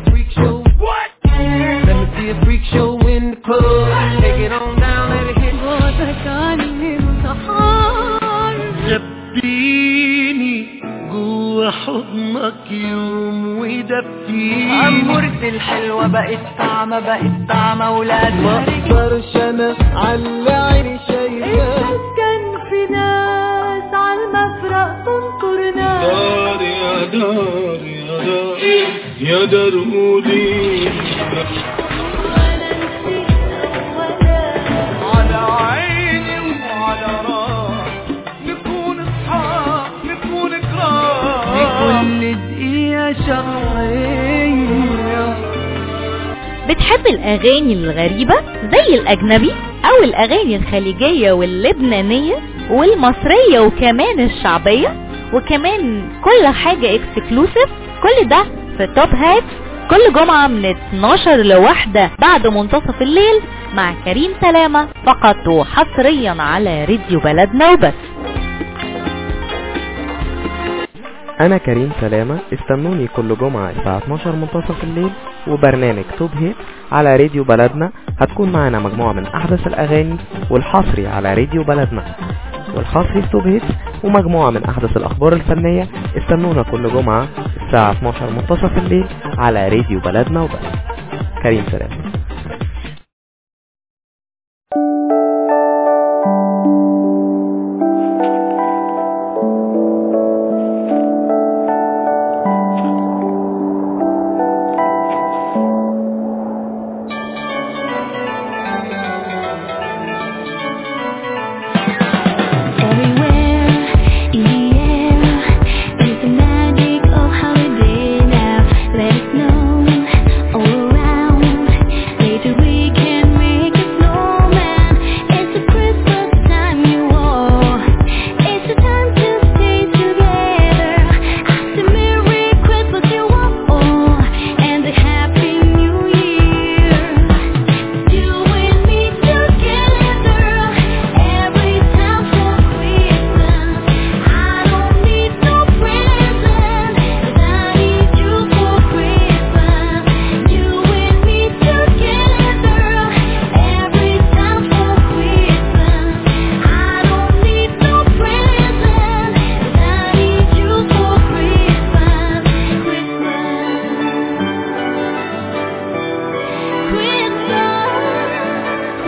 a freak show. What? Let me see a freak show in the club. Take it on down, let it hit. بعدك عني انتحار دبيني جوا حضنك يوم ودفيني عمورتي الحلوة بقت طعمة بقت طعمة ولاد ما اقدرش انا على عيني شايفاه كان في ناس عالمفرق تنطرنا دار يا دار يا دار يا دار قولي على عيني وعلى راسي نكون اصحاب نكون كرام كل دقيقة شهرية بتحب الأغاني الغريبة زي الأجنبي أو الأغاني الخليجية واللبنانية والمصرية وكمان الشعبية وكمان كل حاجة اكسكلوسيف كل ده في توب هات كل جمعة من 12 لواحدة بعد منتصف الليل مع كريم سلامة فقط وحصريا على راديو بلدنا وبس انا كريم سلامة استنوني كل جمعة الساعة 12 منتصف الليل وبرنامج توب هيت على راديو بلدنا هتكون معانا مجموعة من احدث الاغاني والحصري على راديو بلدنا والحصري في توب هيت ومجموعة من احدث الاخبار الفنية استنونا كل جمعة الساعة 12 منتصف الليل على راديو بلدنا وبس كريم سلامة Everywhere in the air is the magic of holiday now. Let us know all around. Later we can make a snowman. It's the Christmas time you all. It's the time to stay together. Ask the Merry Christmas you all and a Happy New Year. You and me together every time for Christmas. I don't need no present, I need you for Christmas. You and me together every time for Christmas. I don't need no present, I need you for Christmas. Christmas.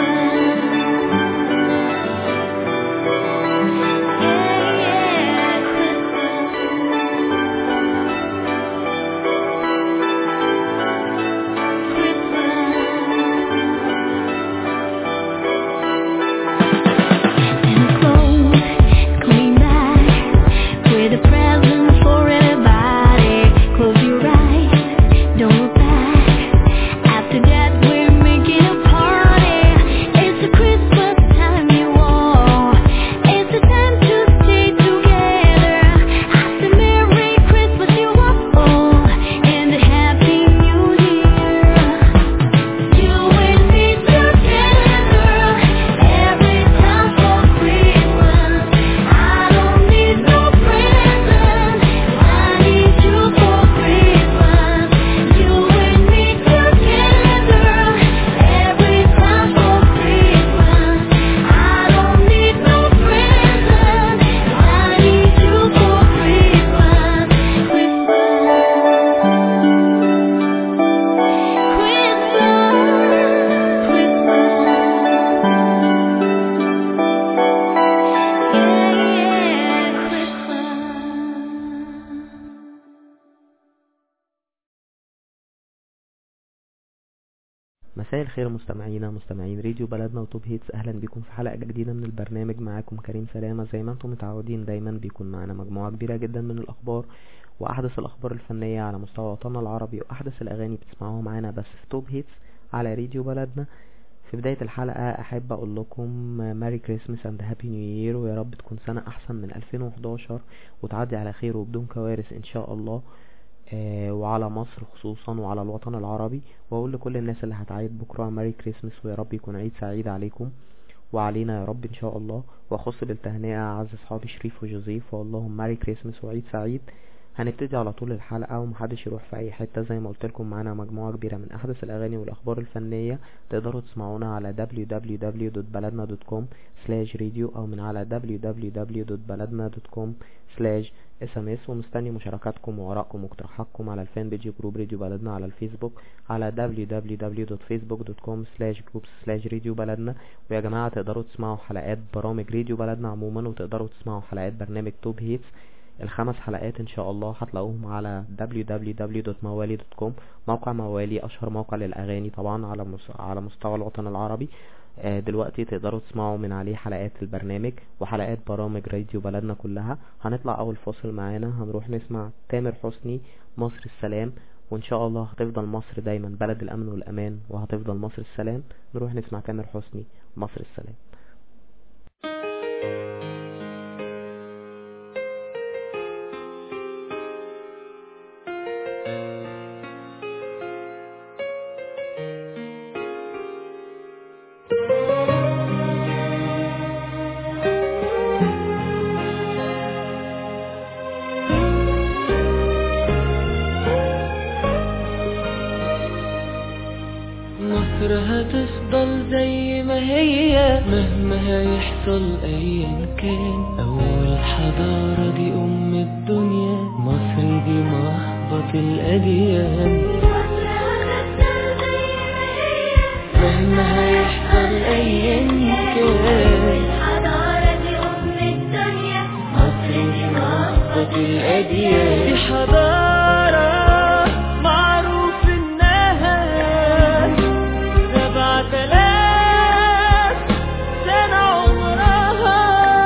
With a present for everybody. Close your eyes, don't look back. After that, we're making a party. It's the Christmas time, you all. It's the time to stay together. Ask the Merry Christmas, you all, and a Happy New Year. You and me together every time for Christmas. I don't need no present, I need you for Christmas. You and me together every time for Christmas. I don't need no present, I need you for Christmas. مساء الخير مستمعينا مستمعين راديو بلدنا وتوب هيتس اهلا بكم في حلقة جديدة من البرنامج معاكم كريم سلامة زي ما انتم متعودين دايما بيكون معانا مجموعة كبيرة جدا من الاخبار واحدث الاخبار الفنية على مستوى وطننا العربي واحدث الاغاني بتسمعوها معانا بس في توب هيتس على راديو بلدنا في بداية الحلقة احب اقول لكم ماري كريسمس اند هابي نيو يير ويا رب تكون سنة احسن من 2011 وتعدي على خير وبدون كوارث ان شاء الله آه، وعلى مصر خصوصا وعلى الوطن العربي واقول لكل الناس اللي هتعيد بكره ماري كريسمس ويا رب يكون عيد سعيد عليكم وعلينا يا رب ان شاء الله واخص بالتهنئه اعز اصحابي شريف وجوزيف واقول لهم ماري كريسمس وعيد سعيد هنبتدي على طول الحلقة ومحدش يروح في اي حتة زي ما قلت لكم معانا مجموعة كبيرة من احدث الاغاني والاخبار الفنية تقدروا تسمعونا على www.baladna.com/radio او من على www.baladna.com sms ومستني مشاركاتكم وارائكم واقتراحاتكم على الفان بيج جروب راديو بلدنا على الفيسبوك على www.facebook.com/groups/راديو بلدنا ويا جماعة تقدروا تسمعوا حلقات برامج راديو بلدنا عموما وتقدروا تسمعوا حلقات برنامج توب هيتس الخمس حلقات ان شاء الله هتلاقوهم على www.موالي.com موقع موالي اشهر موقع للاغاني طبعا على على مستوى الوطن العربي آه، دلوقتي تقدروا تسمعوا من عليه حلقات البرنامج وحلقات برامج راديو بلدنا كلها هنطلع اول فاصل معانا هنروح نسمع تامر حسني مصر السلام وان شاء الله هتفضل مصر دايما بلد الامن والامان وهتفضل مصر السلام نروح نسمع تامر حسني مصر السلام مصر هتفضل زي ما هي مهما هيحصل ايا كان اول حضارة دي ام الدنيا مصر دي مهبط الاديان مهما هيحصل ايا كان مصر دي مهبط الاديان دي حضارة معروف انها سبعة آلاف سنة عمرها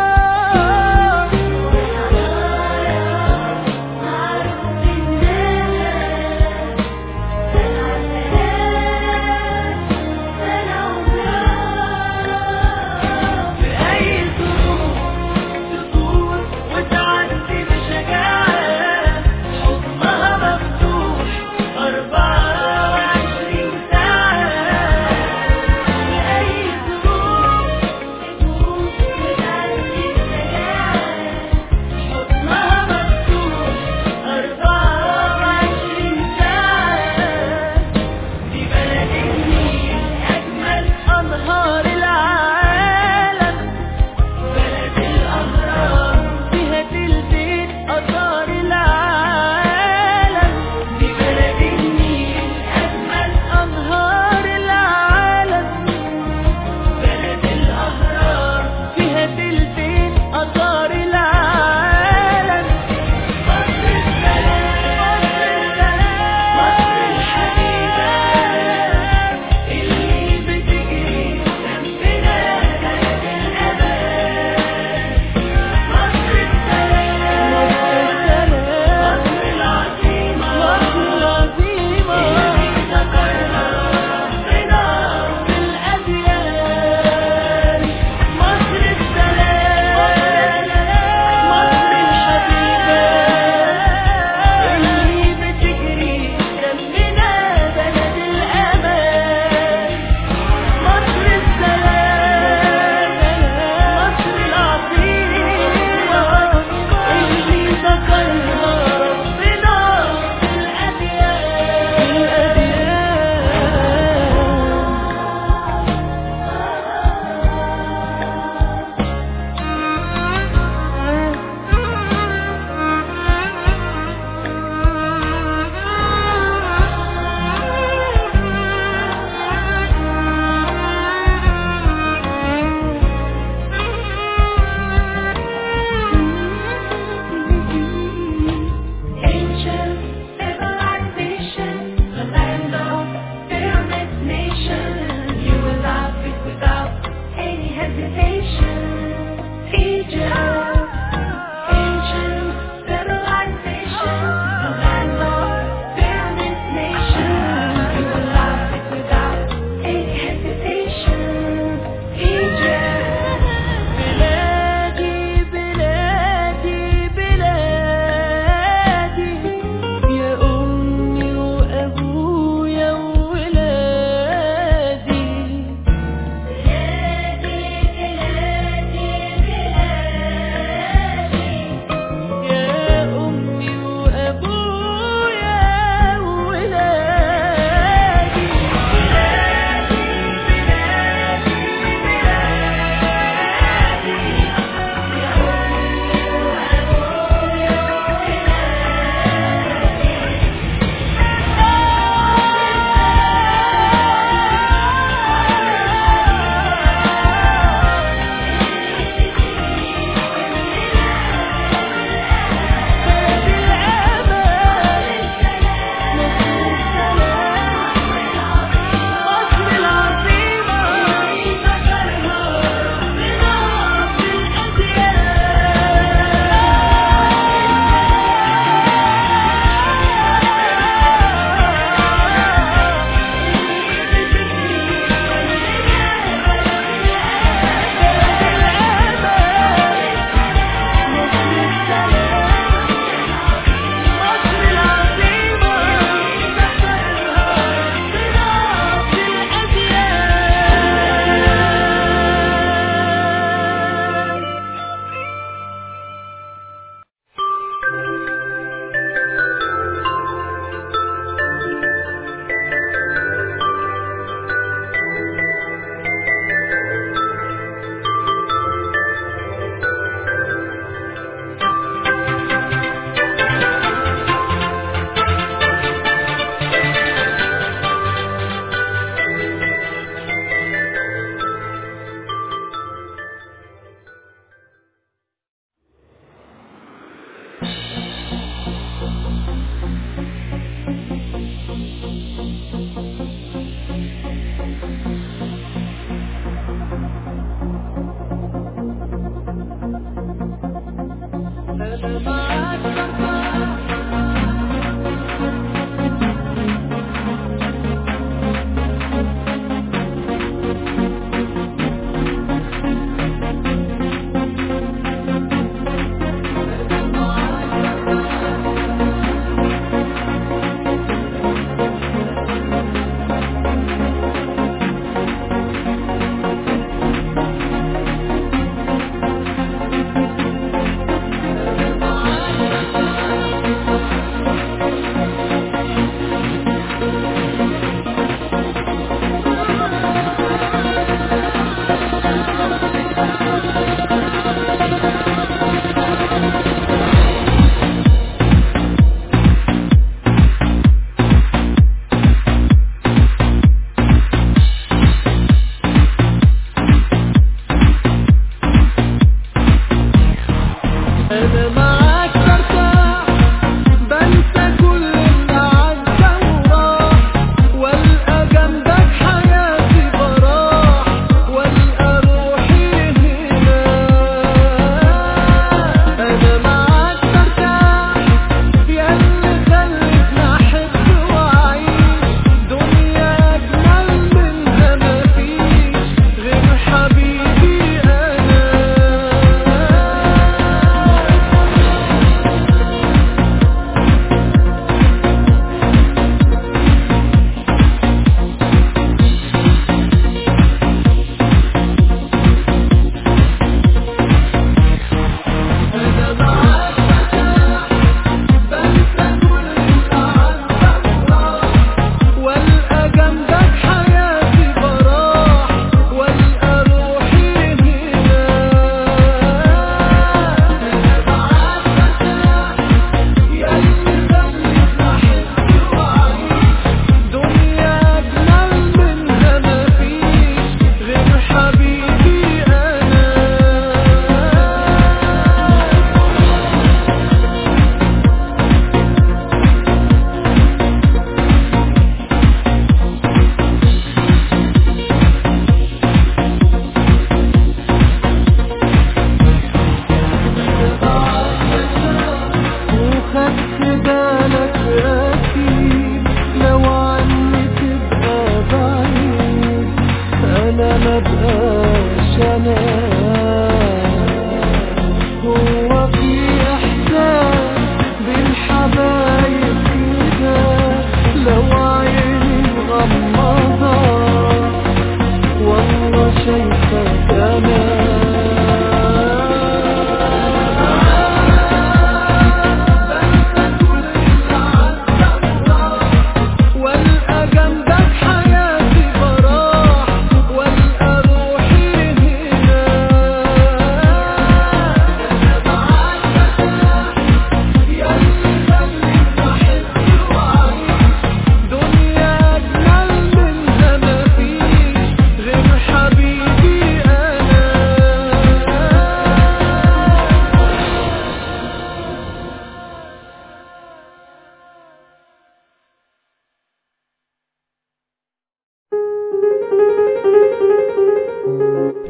في أي ظروف تفوت وتعدي بشجاعة حضنها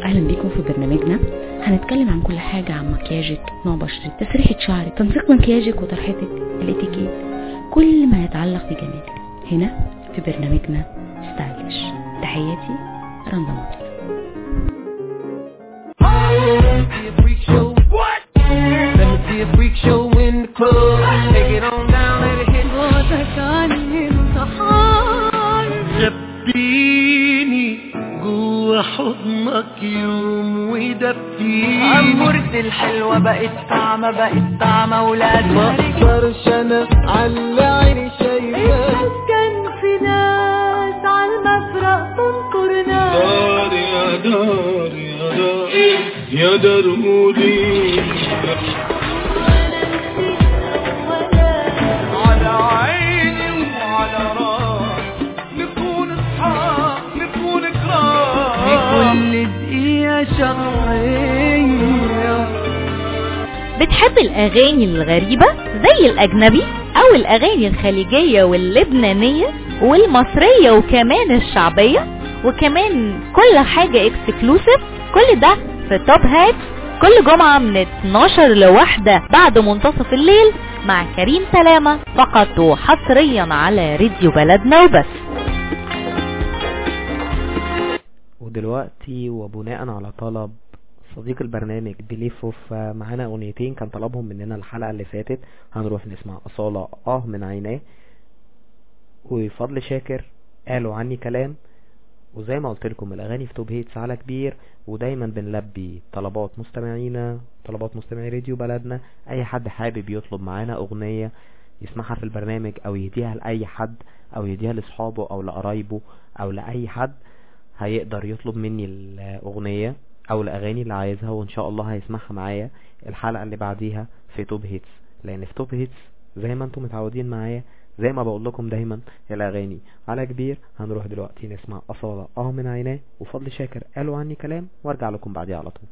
اهلا بيكم في برنامجنا هنتكلم عن كل حاجة عن مكياجك نوع بشرتك تسريحة شعرك تنسيق مكياجك وطرحتك الاتيكيت كل ما يتعلق بجمالك هنا في برنامجنا ستايلش تحياتي رندا مطر see a freak show. What? Let me see a freak show in the club. Take it on down, let it hit. دبيني جوا حضنك يوم ودفيني عمرت الحلوة بقت طعمة بقت طعمة ولاد ما اقدرش انا على عيني شايفاه كان في ناس على المفرق تنكر ناس دار يا دار يا دار يا درمولي على عيني وعلى راسي نكون اصحاب نكون كرام كل دقيقة شهرية بتحب الأغاني الغريبة زي الأجنبي أو الأغاني الخليجية واللبنانية والمصرية وكمان الشعبية وكمان كل حاجة اكسكلوسيف كل ده في توب هات كل جمعة من 12 لواحدة بعد منتصف الليل مع كريم سلامة فقط وحصريا على راديو بلدنا وبس ودلوقتي وبناء على طلب صديق البرنامج بليفو معانا اغنيتين كان طلبهم مننا الحلقة اللي فاتت هنروح نسمع أصالة اه من عيناه وفضل شاكر قالوا عني كلام وزي ما قلت لكم الاغاني في توب هيتس على كبير ودايما بنلبي طلبات مستمعينا طلبات مستمعي راديو بلدنا اي حد حابب يطلب معانا اغنية يسمعها في البرنامج او يهديها لاي حد او يهديها لاصحابه او لقرايبه او لاي حد هيقدر يطلب مني الاغنية او الاغاني اللي عايزها وان شاء الله هيسمعها معايا الحلقة اللي بعديها في توب هيتس لان في توب هيتس زي ما انتم متعودين معايا زي ما بقول لكم دايما الاغاني على كبير هنروح دلوقتي نسمع اصالة اه من عيناه وفضل شاكر قالوا عني كلام وارجع لكم بعديها على طول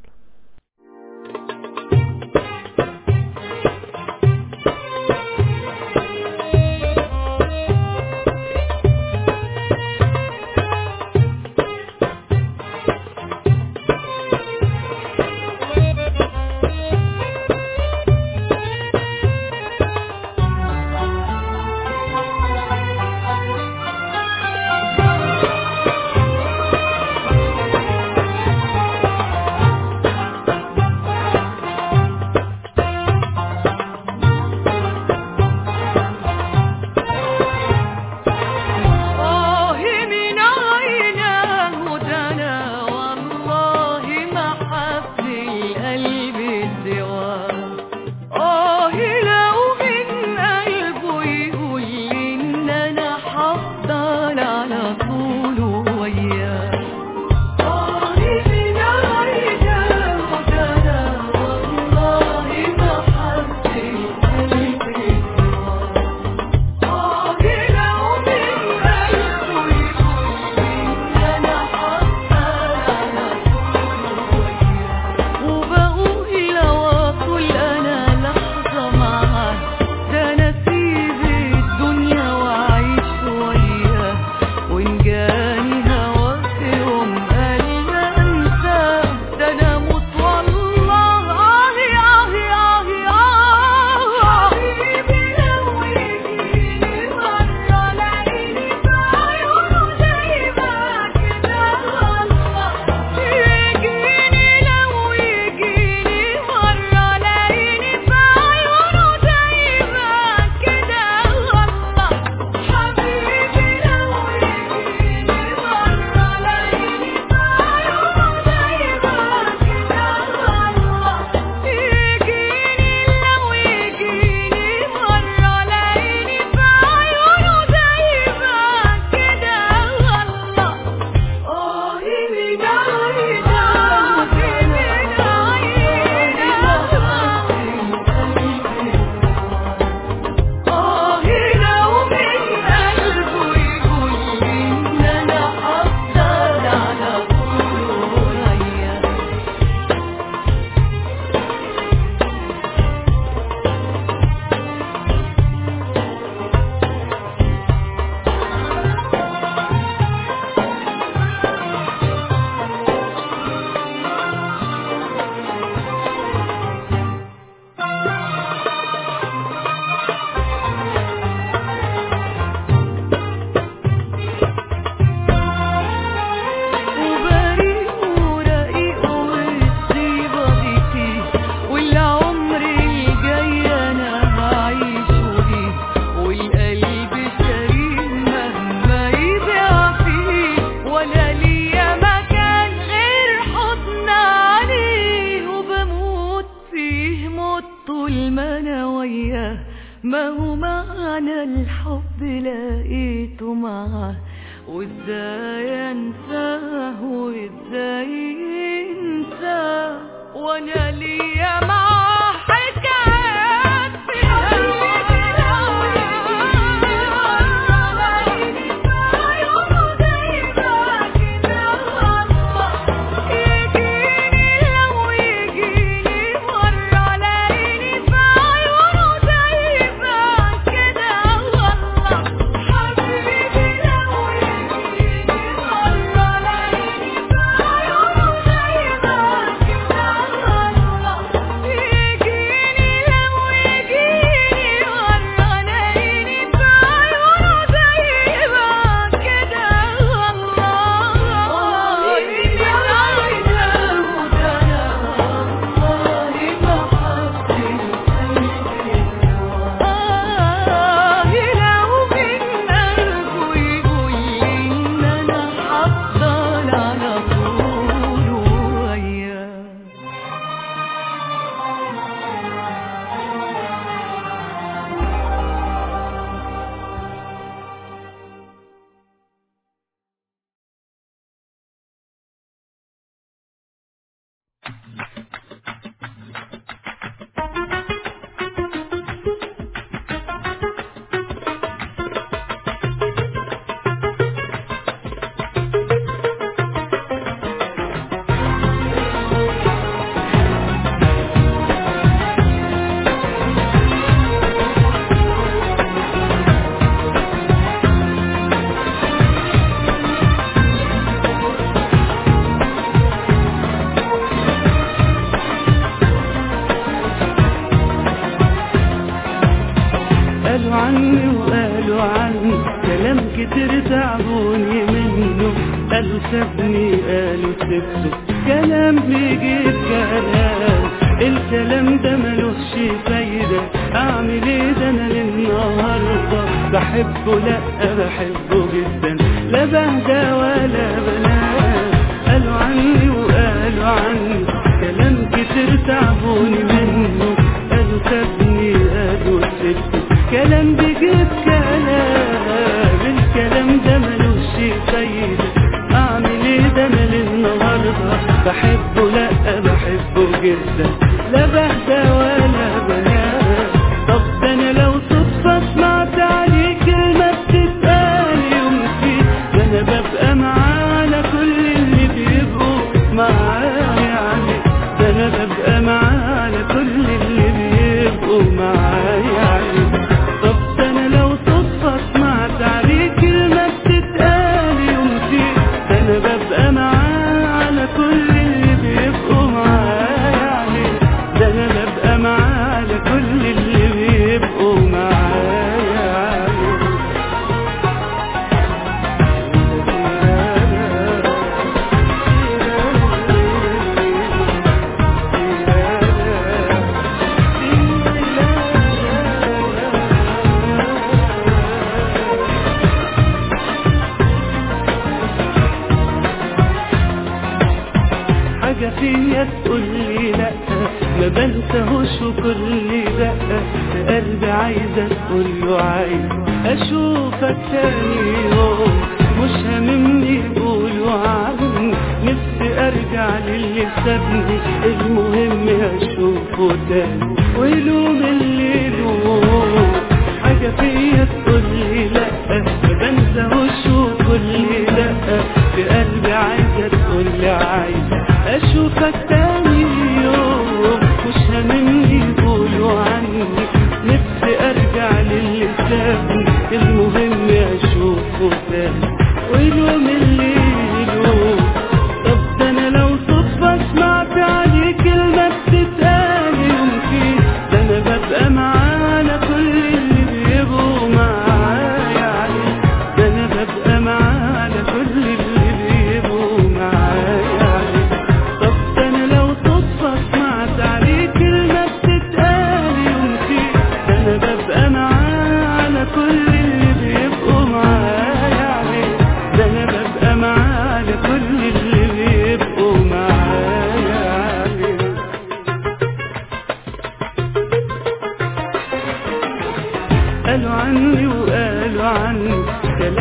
حبيبي لقيته معاه وازاي انساه وازاي انساه وانا ليا معاه حكايات في قالوا عني وقالوا عني كلام كتير تعبوني منه قالوا سابني قالوا سبته كلام بيجيب كلام الكلام ده ملوش فايدة اعمل ايه ده انا للنهاردة بحبه لا بحبه جدا لا بهدى ولا بنام قالوا عني وقالوا عني كلام كتير تعبوني منه قالوا سابني قالوا سبته كلام بيجيب كلام الكلام ده ملوش فايدة اعمل ايه ده انا للنهارده بحبه لا بحبه جدا لا بهدى ولا بنام طب ده انا لو صدفة سمعت عليه كلمة بتتقال يوم فيه ده انا ببقى معاه على كل اللي بيبقوا معاه يعني ده انا ببقى معاه على كل اللي بيبقوا معاه يعني طب ده انا لو صدفة سمعت عليه كلمة بتتقال يوم فيه ده انا ببقى معاه على كل اللي بيبقوا معاه يعني ده انا ببقى معاه على كل اللي بيبقوا معاه يعني حاجة فيا تقول لي لا ما بنساهوش وكل دقة في قلبي عايزة تقول له عايز أشوفك تاني يوم مش هاممني يقولوا عني نفسي أرجع للي سابني المهم أشوفه تاني ويلوم اللي يلوم حاجة فيا تقول لي لا ما بنساهوش وكل دقة في قلبي عايزة تقول لي عايزة أشوفك تاني يوم مش هاممني يقولوا عني نفسي أرجع للي سابني المهم أشوفه تاني ويلوم اللي يلوم طب ده أنا لو صدفة سمعت عليه كلمة بتتقال يوم فيه ده أنا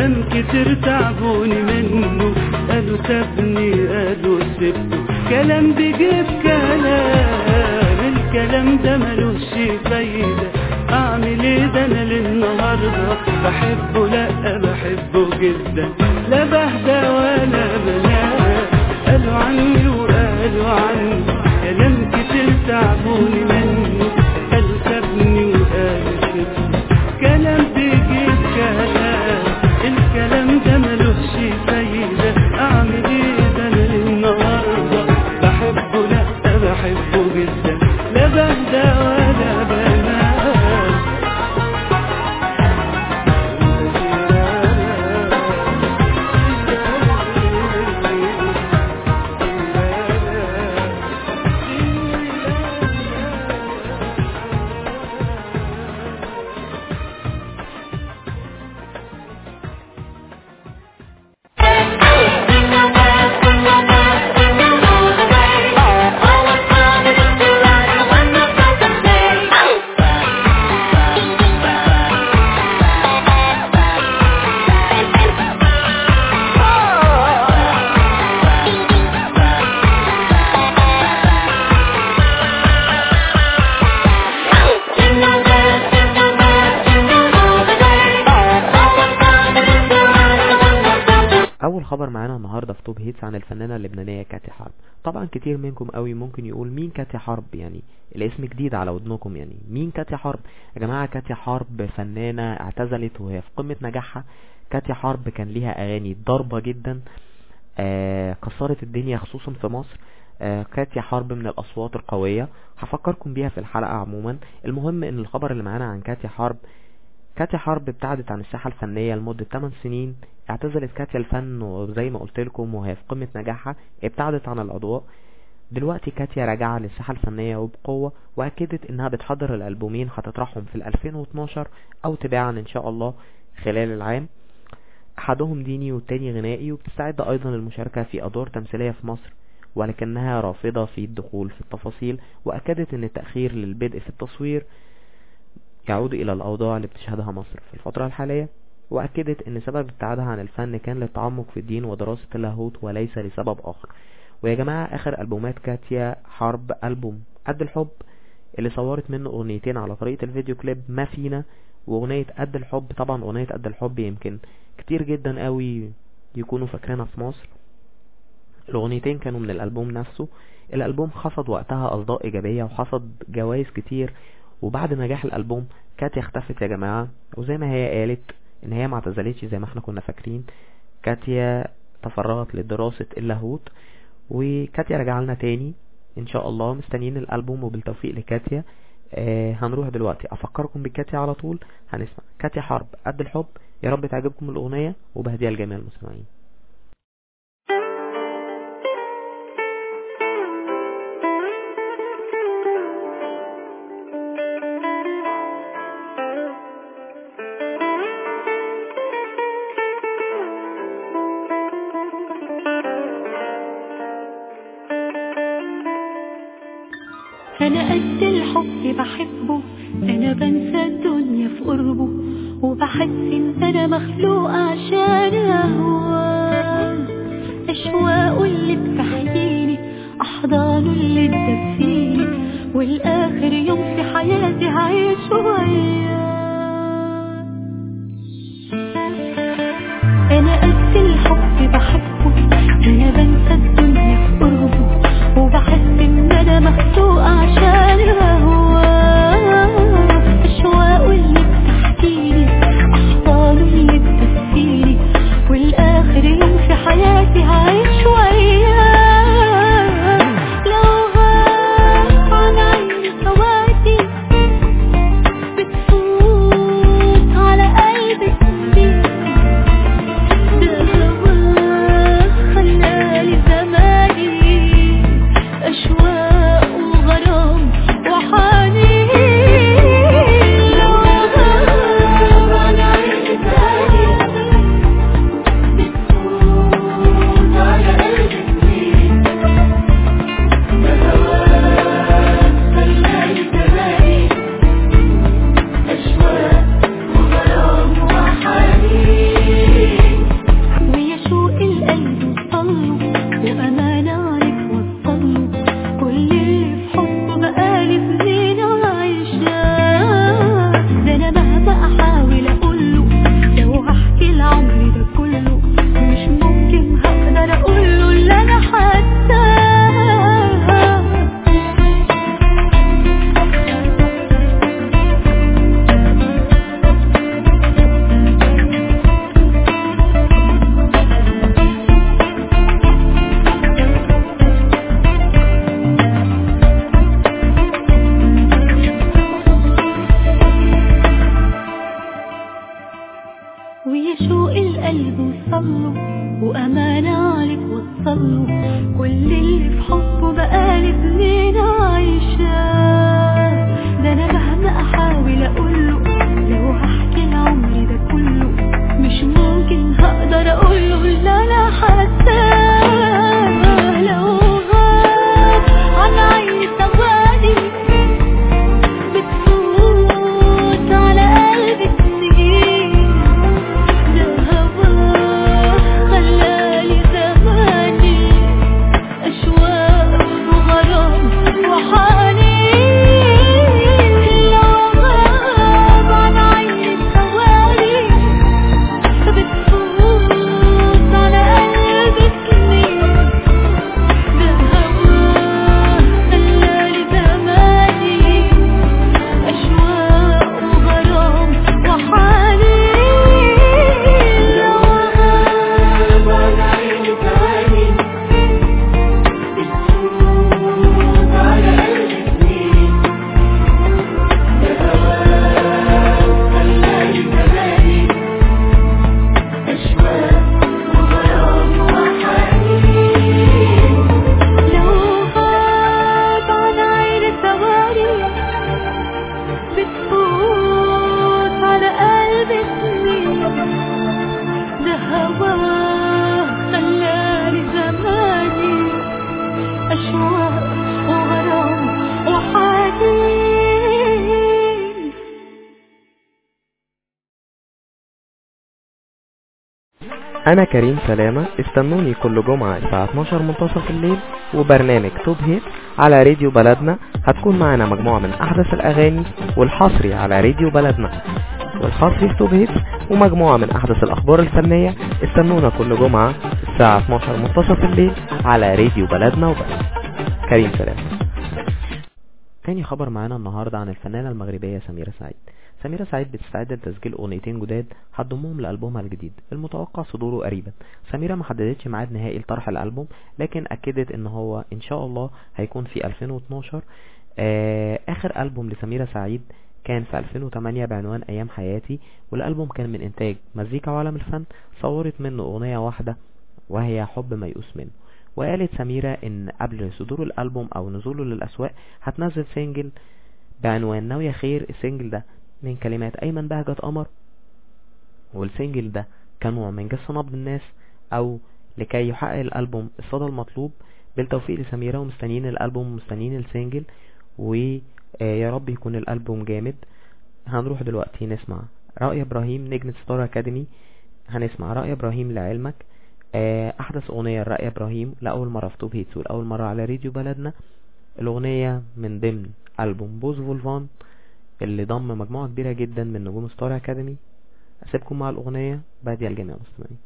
كلام كتير تعبوني منه قالوا سابني قالوا سبته كلام بيجيب كلام الكلام ده ملوش فايدة اعمل ايه ده انا للنهاردة بحبه لا بحبه جدا لا بهدى ولا بنام قالوا عني وقالوا عني كلام كتير تعبوني منه قالوا سابني وقالوا سبته كلام بيجيب كلام الكلام ده ملوش فايدة اعمل ايه ده انا للنهاردة بحبه لا بحبه جدا لا بهدى ولا بنام اول خبر معانا النهارده في توب هيتس عن الفنانه اللبنانيه كاتي حرب طبعا كتير منكم قوي ممكن يقول مين كاتي حرب يعني الاسم جديد على ودنكم يعني مين كاتي حرب يا جماعه كاتي حرب فنانه اعتزلت وهي في قمه نجاحها كاتي حرب كان ليها اغاني ضاربه جدا آه كسرت الدنيا خصوصا في مصر آه كاتيا حرب من الاصوات القويه هفكركم بيها في الحلقه عموما المهم ان الخبر اللي معانا عن كاتيا حرب كاتيا حرب ابتعدت عن الساحة الفنية لمدة 8 سنين اعتزلت كاتيا الفن وزي ما قلت لكم وهي في قمة نجاحها ابتعدت عن الأضواء دلوقتي كاتيا راجعة للساحة الفنية وبقوة وأكدت إنها بتحضر الألبومين هتطرحهم في ال 2012 أو تباعا إن شاء الله خلال العام أحدهم ديني والتاني غنائي وبتستعد أيضا للمشاركة في أدوار تمثيلية في مصر ولكنها رافضة في الدخول في التفاصيل وأكدت أن التأخير للبدء في التصوير يعود إلى الأوضاع اللي بتشهدها مصر في الفترة الحالية وأكدت أن سبب ابتعادها عن الفن كان للتعمق في الدين ودراسة اللاهوت وليس لسبب آخر ويا جماعة آخر ألبومات كاتيا حرب ألبوم قد الحب اللي صورت منه أغنيتين على طريقة الفيديو كليب ما فينا وأغنية قد الحب طبعا أغنية قد الحب يمكن كتير جدا قوي يكونوا فاكرينها في مصر الأغنيتين كانوا من الألبوم نفسه الألبوم حصد وقتها أصداء إيجابية وحصد جوائز كتير وبعد نجاح الألبوم كاتيا اختفت يا جماعة وزي ما هي قالت إن هي ما اعتزلتش زي ما احنا كنا فاكرين كاتيا تفرغت لدراسة اللاهوت وكاتيا رجع لنا تاني إن شاء الله مستنيين الألبوم وبالتوفيق لكاتيا آه هنروح دلوقتي أفكركم بكاتيا على طول هنسمع كاتيا حرب قد الحب يا رب تعجبكم الأغنية وبهديها لجميع المستمعين أنا قد الحب بحبه أنا بنسى الدنيا في قربه وبحس إن أنا مخلوق عشان أهواه أشواقه اللي بتحييني أحضانه اللي تدفيني والآخر يوم في حياتي هعيش وياه أنا قد الحب بحبه أنا بنسى الدنيا في قربه وبحس إن أنا مخلوق عشان أهواه أشواقه اللي بتحكيلي أحضانه اللي بتدفيني والآخر يوم في حياتي هعيش وياه لو غاب عن عيني فواتي قلبه وصله وأمانة عليك وصله كل اللي في حبه بقالي سنين عايشاه ده أنا مهما أحاول أقوله لو هحكي العمر ده كله مش ممكن هقدر أقوله اللي أنا حاساه لو غاب عن عيني ثواني بتفوت على قلبي سنين ده هواه خلالي زماني أشواق وغرام وحنين لو غاب عن عيني ثواني بتفوت على قلبي سنين ده هواه خلالي زماني أشواق وغرام وحنين لو غاب عن عيني ثواني بتفوت على قلبي سنين ده هواه خلالي زماني أشواق وغرام وحنين لو غاب عن عيني ثواني بتفوت على قلبي سنين ده هواه خلالي زماني أشواق وغرام وحنين انا كريم سلامة استنوني كل جمعة الساعة 12 منتصف الليل وبرنامج توب هيت على راديو بلدنا هتكون معنا مجموعة من احدث الاغاني والحصري على راديو بلدنا والحصري في توب هيت ومجموعة من احدث الاخبار الفنية استنونا كل جمعة الساعة 12 منتصف الليل على راديو بلدنا وبس كريم سلامة تاني خبر معانا النهاردة عن الفنانة المغربية سميرة سعيد سميرة سعيد بتستعد لتسجيل اغنيتين جداد هتضمهم لألبومها الجديد المتوقع صدوره قريبا سميرة ما حددتش ميعاد نهائي لطرح الألبوم لكن أكدت ان هو ان شاء الله هيكون في 2012 آه آخر ألبوم لسميرة سعيد كان في 2008 بعنوان أيام حياتي والألبوم كان من إنتاج مزيكا وعالم الفن صورت منه أغنية واحدة وهي حب ميؤوس منه وقالت سميرة ان قبل صدور الألبوم أو نزوله للأسواق هتنزل سنجل بعنوان ناوية خير السنجل ده من كلمات أيمن بهجت قمر والسنجل ده كنوع من جس نبض الناس أو لكي يحقق الألبوم الصدى المطلوب بالتوفيق لسميرة ومستنيين الألبوم ومستنيين السنجل ويا رب يكون الألبوم جامد هنروح دلوقتي نسمع رأي إبراهيم نجمة ستار أكاديمي هنسمع رأي إبراهيم لعلمك آه، أحدث أغنية لرأي إبراهيم لأول مرة في توب هيتس والأول مرة على راديو بلدنا الأغنية من ضمن ألبوم بوز فولفان اللي ضم مجموعة كبيرة جدا من نجوم ستار أكاديمي أسيبكم مع الأغنية بعد الجميع المستمعين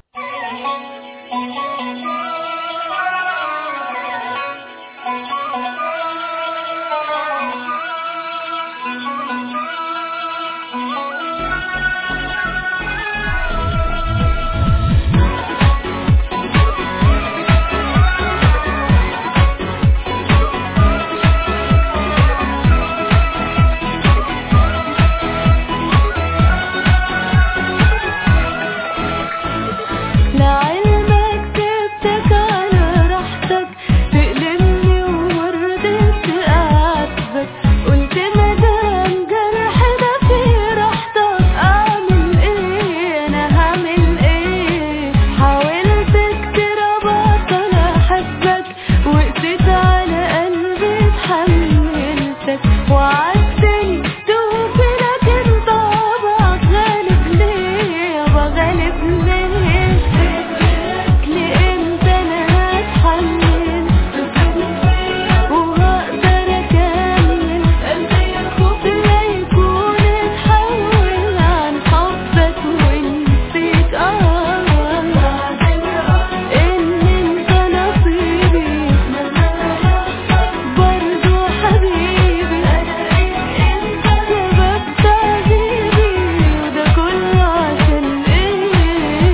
لعلمك سبتك على راحتك تقلبني ومرضتش أعاتبك قلت مدام جرح ده في راحتك أعمل إيه أنا هعمل إيه حاولت كتير أبطل أحبك وقسيت على قلبي اتحملتك وعدتني توفي لكن طبعك غالب ليه يابا غالب ليه لإمتى أنا هتحمل وهقدر أكمل خوف لا يكون اتحول عن حبك ونسيت آه إن أنت نصيبي برضو حبيبي سبب تعذيبي وده كله عشان إيه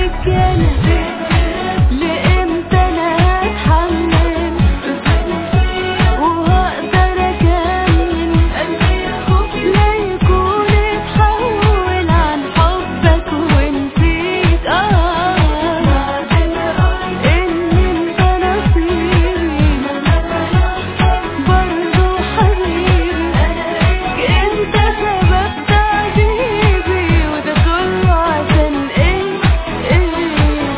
لك انا لامتى انا هتحمل وهقدر اكمل لا يكون اتحول عن حبك ونسيت اه ان انت نصيبي برضو حبيبي انت سبب تعذيبي وده كله عشان ايه ايه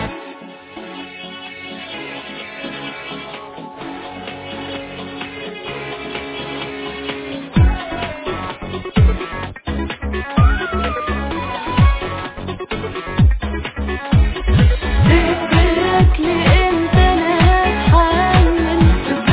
تفكرك لامتى انا هتحمل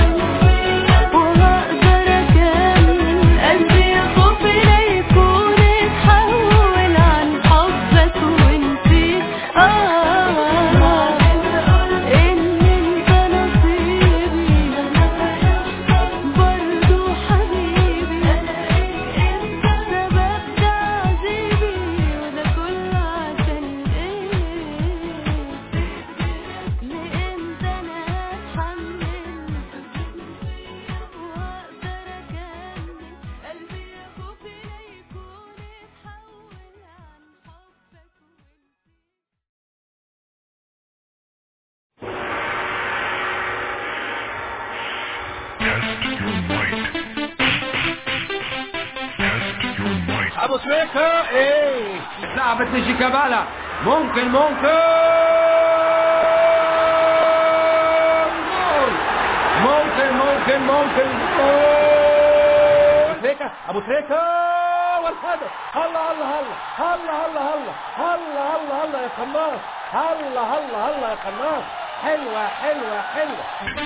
وهقدر اكمل قلبي يخاف لا يكون اتحول عن حبك ونسيت اه ان انت نصيبي برضو حبيبي انت سبب تعذيبي وده كله عشان ايه لامتى انا هتحمل واقدر اكمل قلبي يخاف لا يكون اتحول عن حبك ابو سويكا ايه لعبة نجي كبالة ممكن ممكن جول. ممكن ممكن ممكن جول. تريكا ابو تريكا والهدف هلا هلا هلا هلا هلا هلا هلا هلا هلا يا قناص هلا هلا هلا يا قناص حلوة حلوة حلوة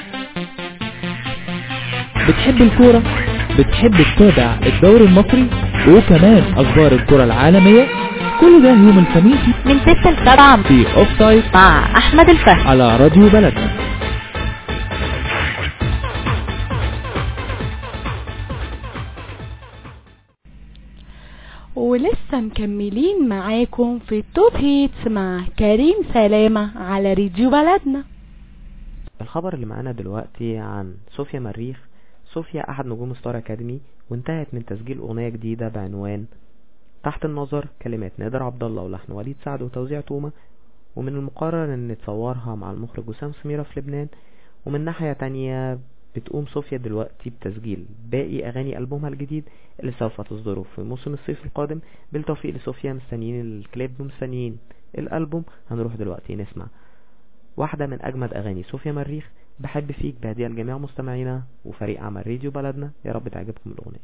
بتحب الكورة بتحب تتابع الدوري المصري وكمان اخبار الكرة العالمية كل ده يوم الخميس من 6 ل 7 في اوف سايد مع احمد الفهد على راديو بلدنا ولسه مكملين معاكم في التوب هيتس مع كريم سلامة على راديو بلدنا الخبر اللي معانا دلوقتي عن صوفيا مريخ صوفيا احد نجوم ستار اكاديمي وانتهت من تسجيل اغنية جديدة بعنوان تحت النظر كلمات نادر عبد الله ولحن وليد سعد وتوزيع تومة ومن المقرر ان تصورها مع المخرج وسام سميرة في لبنان ومن ناحية تانية بتقوم صوفيا دلوقتي بتسجيل باقي اغاني البومها الجديد اللي سوف تصدره في موسم الصيف القادم بالتوفيق لصوفيا مستنيين الكليب ومستنيين الالبوم هنروح دلوقتي نسمع واحدة من أجمد أغاني صوفيا مريخ بحب فيك بهدية لجميع مستمعينا وفريق عمل راديو بلدنا يا رب تعجبكم الأغنية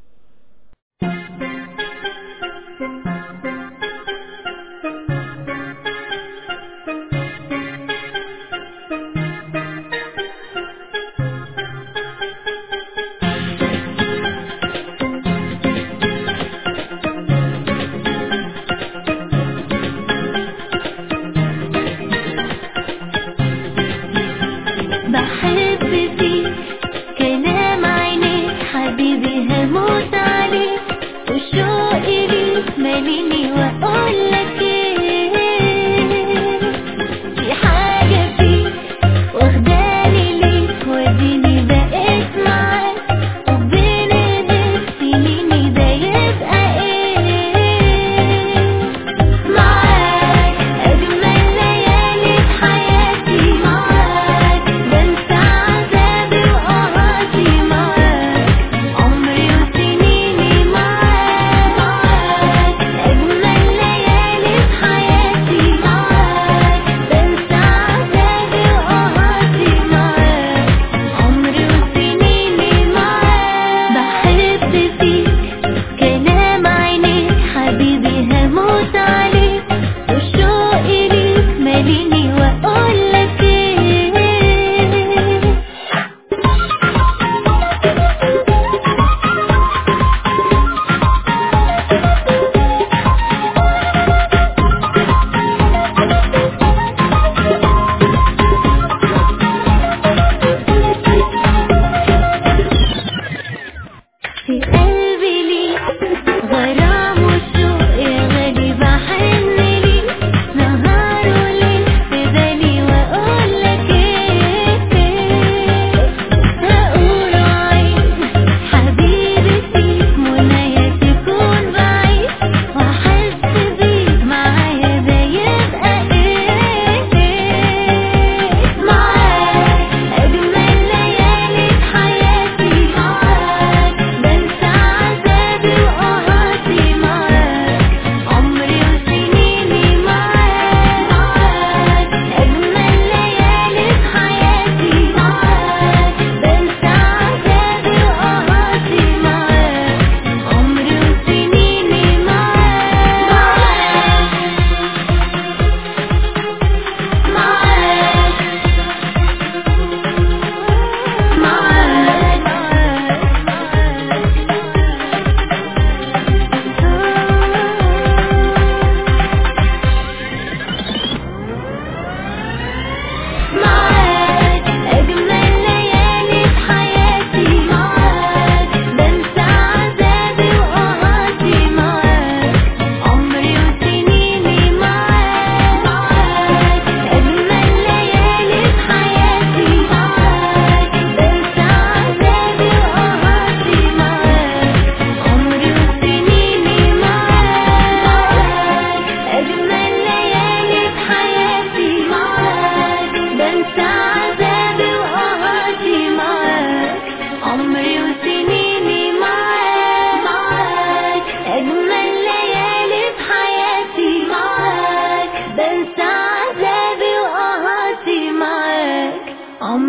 بحب فيك كلام عينيك حبيبي هموت عليك والشوق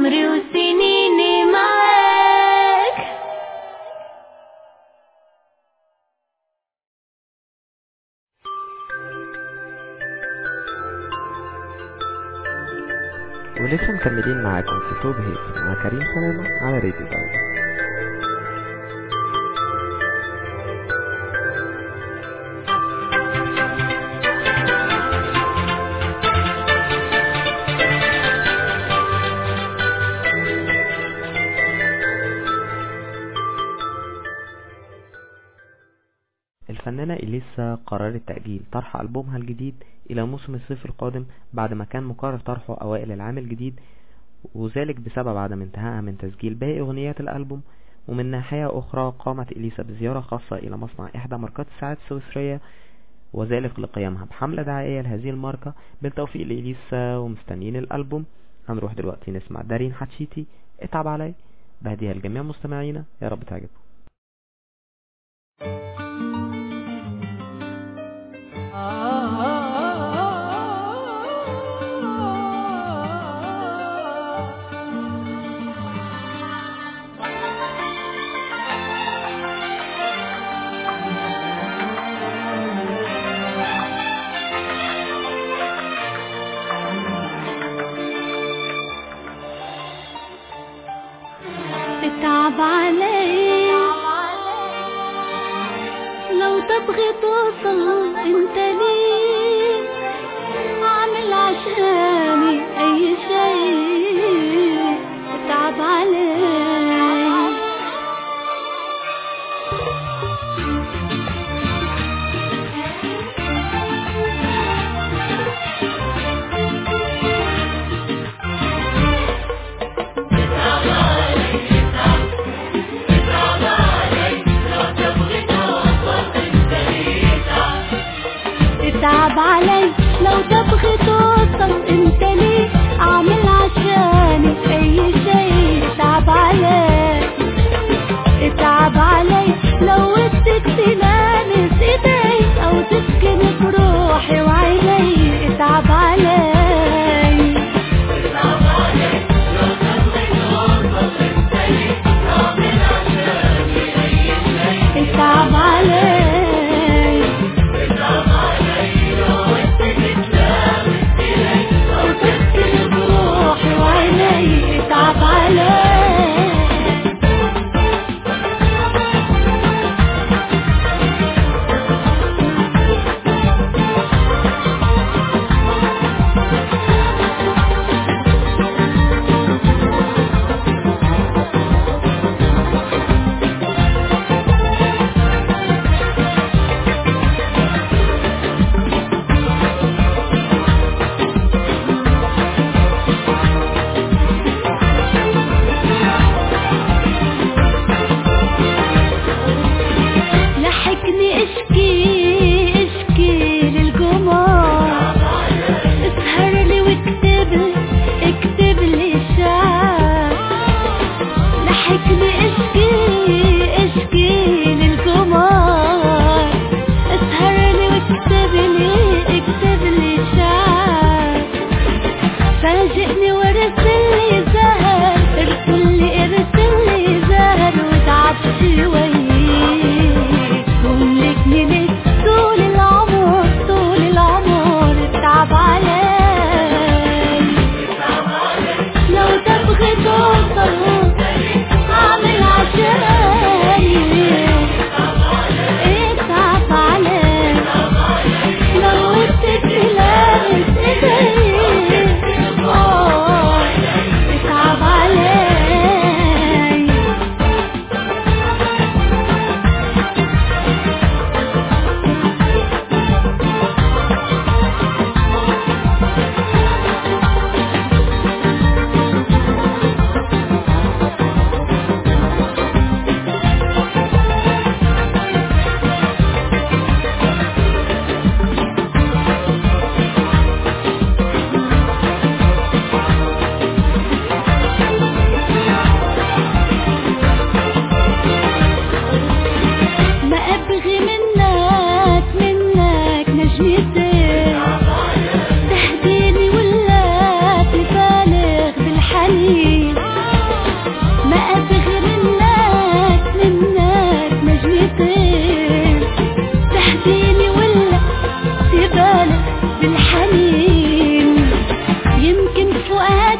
عمري وسنيني معاك ولسه مكملين معاكم في توب هيت مع كريم سلامة على راديو بلد الفنانة إليسا قررت تأجيل طرح ألبومها الجديد إلى موسم الصيف القادم بعد ما كان مقرر طرحه أوائل العام الجديد وذلك بسبب عدم انتهائها من تسجيل باقي أغنيات الألبوم ومن ناحية أخرى قامت إليسا بزيارة خاصة إلى مصنع إحدى ماركات الساعات السويسرية وذلك لقيامها بحملة دعائية لهذه الماركة بالتوفيق لإليسا ومستنيين الألبوم هنروح دلوقتي نسمع دارين حتشيتي اتعب علي بهديها لجميع مستمعينا يا رب تعجبكم تتعب علي لو تبغي توصل انت ليه اعمل عشاني اي شيء تتعب علي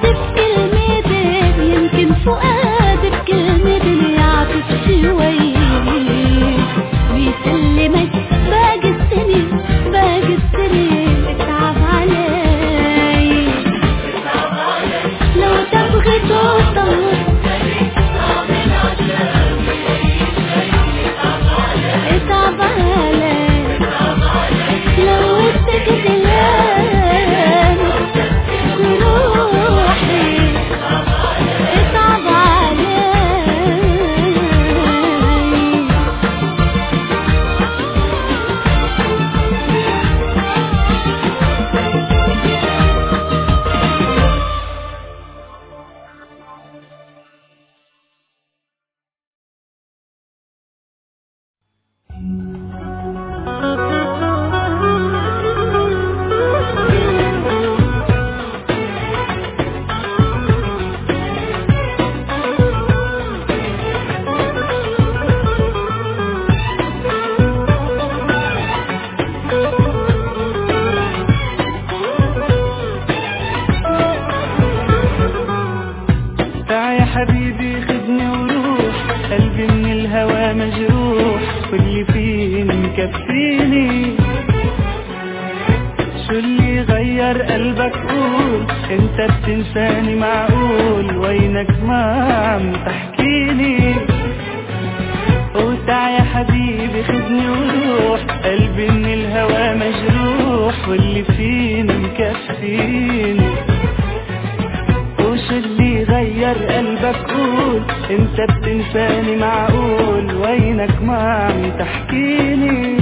بكلمتين يمكن فؤادي بكلمتين يعطف شوية بيسلمك باقي السنين باقي السنين اتعب علي لو تبغي توصل اتعب علي لو بدك تلام روحي اتعب علي تعا يا حبيبي خدني وروح قلبي من الهوى مجروح واللي فيه مكفيني شو اللي غير قلبك قول انت بتنساني معقول وينك ما عم تحكيني وتع يا حبيبي خدني وروح قلبي من الهوى مجروح واللي فيه مكفيني وش اللي غير قلبك قول انت بتنساني معقول وينك ما عم تحكيني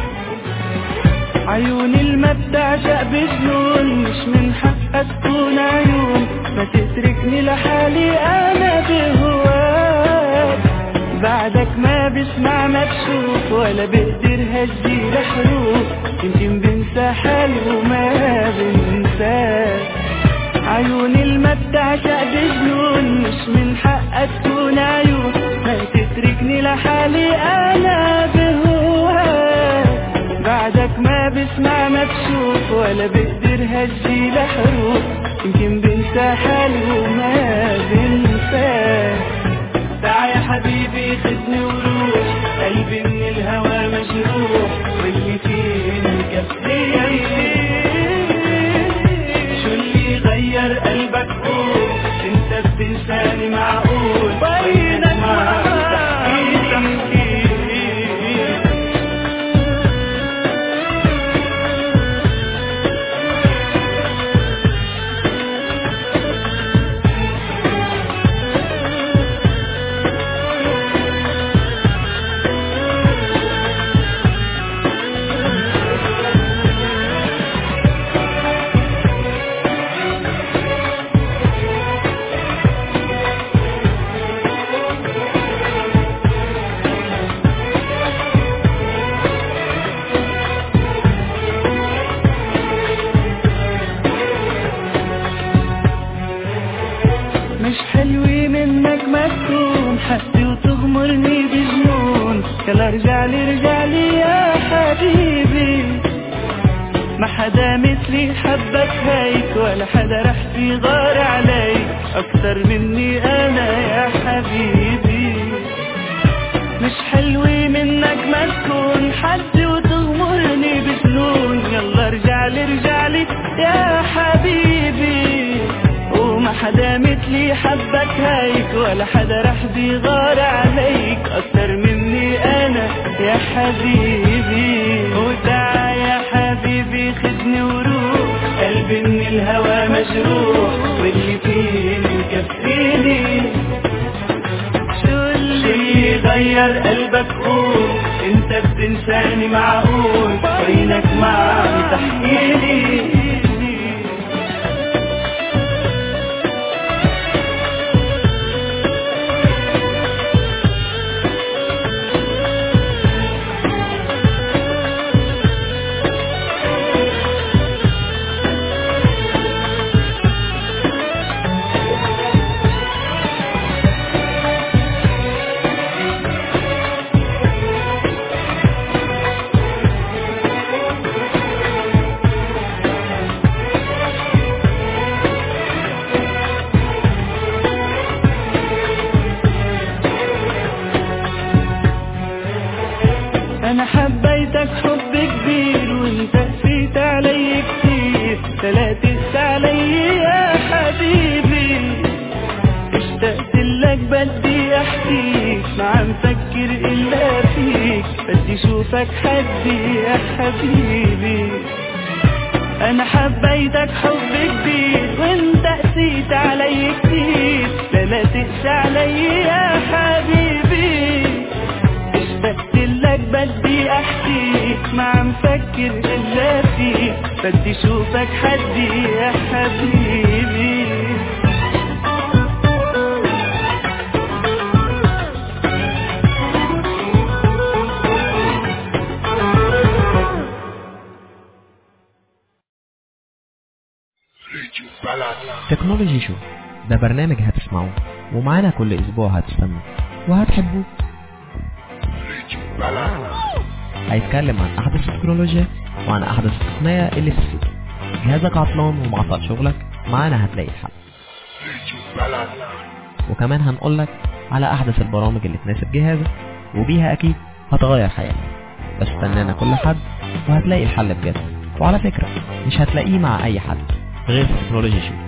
عيون الما بتعشق بجنون مش من حقك تكون عيون ما تتركني لحالي انا بهواك بعدك ما بسمع ما بشوف ولا بقدر هجي لحروف يمكن بنسى حالي وما بنساك عيون الما بتعشق بجنون مش من حقك تكون عيون ما تتركني لحالي انا بهواك بعدك ما بسمع ما بشوف ولا بقدر هجي لحروف يمكن بنسى حالي وما بنساك تعا يا حبيبي خدني وروح قلبي من الهوى مجروح واللي فيه مكفيني شو اللي غير قلبك قول انت بتنساني معقول وينك ما تحكيني مش حلوة منك ما تكون حسي وتغمرني بجنون يلا ارجعلي ارجعلي يا حبيبي ما حدا مثلي حبك هيك ولا حدا رح يغار عليك اكتر مني انا يا حبيبي مش حلوة منك ما تكون حد وتغمرني بجنون يلا ارجعلي ارجعلي يا حبيبي وما حدا مثلي حبك هيك ولا حدا رح بيغار عليك اكتر مني انا يا حبيبي وتعا يا حبيبي خدني وروح قلبي من الهوى مجروح واللي فيه مكفيني شو اللي غير قلبك قول انت بتنساني معقول وينك ما عم تحكيلي اشوفك حدي يا حبيبي انا حبيتك حب كبير وانت قسيت علي كتير لا لا تقسى علي يا حبيبي اشتقت لك بدي احكيك ما عم فكر الا فيك بدي اشوفك حدي يا حبيبي تكنولوجي شو ده برنامج هتسمعوه ومعانا كل اسبوع هتستنوا وهتحبوه هيتكلم عن احدث التكنولوجيا وعن احدث التقنية اللي في السوق جهازك عطلان ومعطل شغلك معانا هتلاقي الحل وكمان هنقولك على احدث البرامج اللي تناسب جهازك وبيها اكيد هتغير حياتك بس استنانا كل حد وهتلاقي الحل بجد وعلى فكرة مش هتلاقيه مع اي حد غير في تكنولوجي شو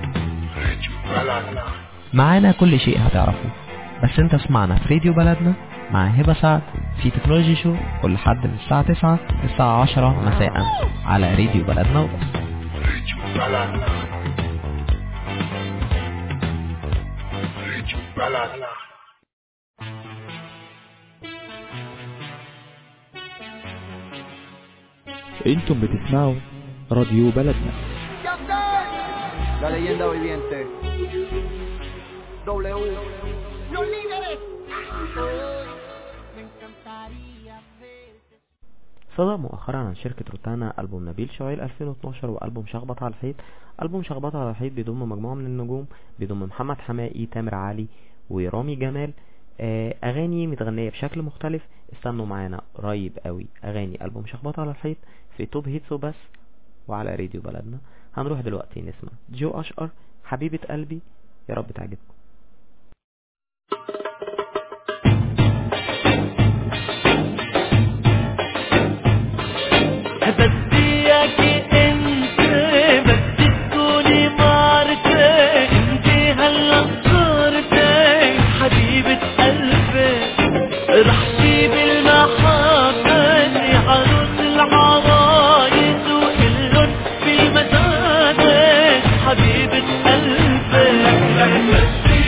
معانا كل شيء هتعرفه بس انت اسمعنا في راديو بلدنا مع هبة سعد في تكنولوجي شو كل حد من الساعة 9 للساعة 10 مساء على راديو بلدنا وبس انتم بتسمعوا راديو بلدنا La leyenda viviente. W. Los líderes. صدر مؤخرا عن شركة روتانا ألبوم نبيل شعيل 2012 وألبوم شخبط على الحيط ألبوم شخبط على الحيط بيضم مجموعة من النجوم بيضم محمد حمائي تامر علي ورامي جمال آه، أغاني متغنية بشكل مختلف استنوا معانا قريب قوي أغاني ألبوم شخبط على الحيط في توب هيتس وبس وعلى راديو بلدنا هنروح دلوقتي نسمع جو أشقر حبيبة قلبي يا رب تعجبكم بدي اياكي انت بدي تكوني مارتي انت هلا صرتي حبيبة قلبي رح جيب المحبة عروس العرايس وكلن في المساجد حبيبة قلبي بدي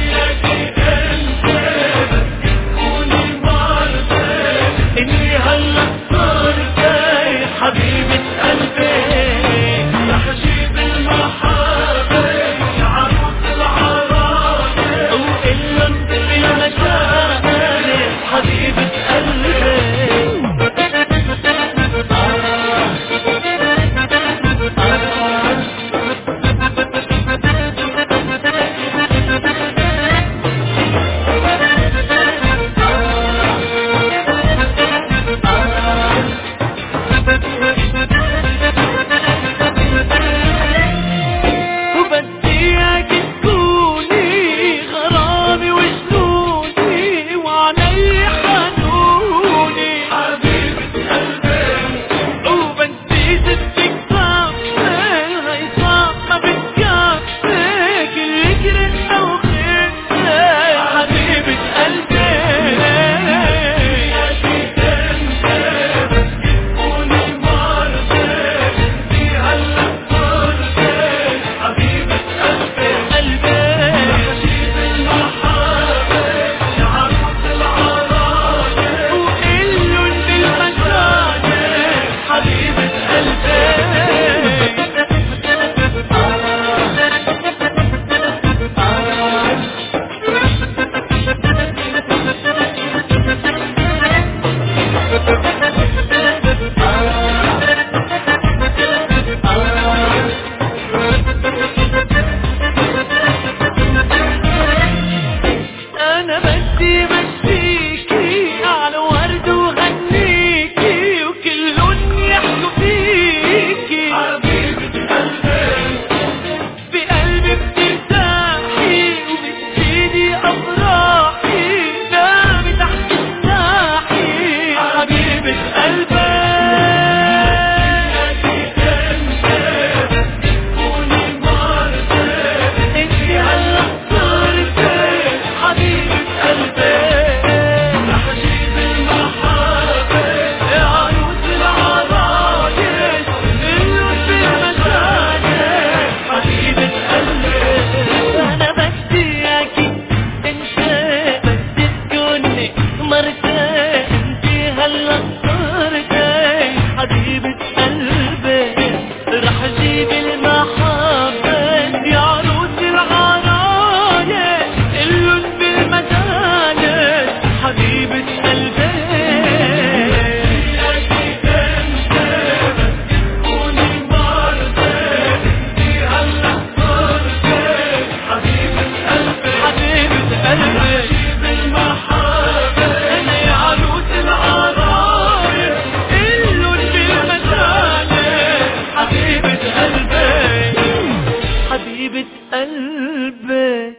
قلبي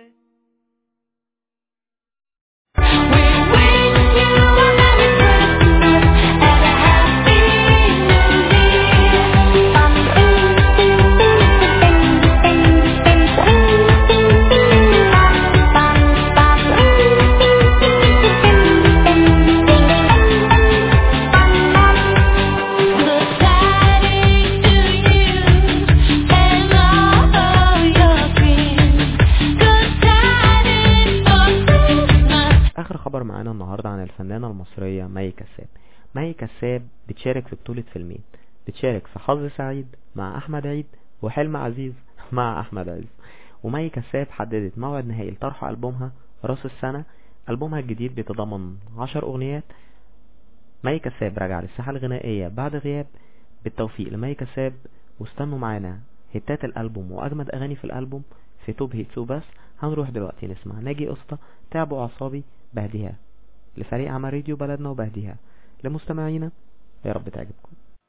اخر خبر معانا النهاردة عن الفنانة المصرية مي كساب مي كساب بتشارك في بطولة فيلمين بتشارك في حظ سعيد مع احمد عيد وحلم عزيز مع احمد عز ومي كساب حددت موعد نهائي لطرح ألبومها راس السنة ألبومها الجديد بيتضمن عشر أغنيات مي كساب راجعة للساحة الغنائية بعد غياب بالتوفيق لمي كساب واستنوا معانا هتات الألبوم وأجمد أغاني في الألبوم في توب هيتس وبس هنروح دلوقتي نسمع ناجي قسطة تعبوا أعصابي بهديها لفريق عمل راديو بلدنا وبهديها لمستمعينا يا رب تعجبكم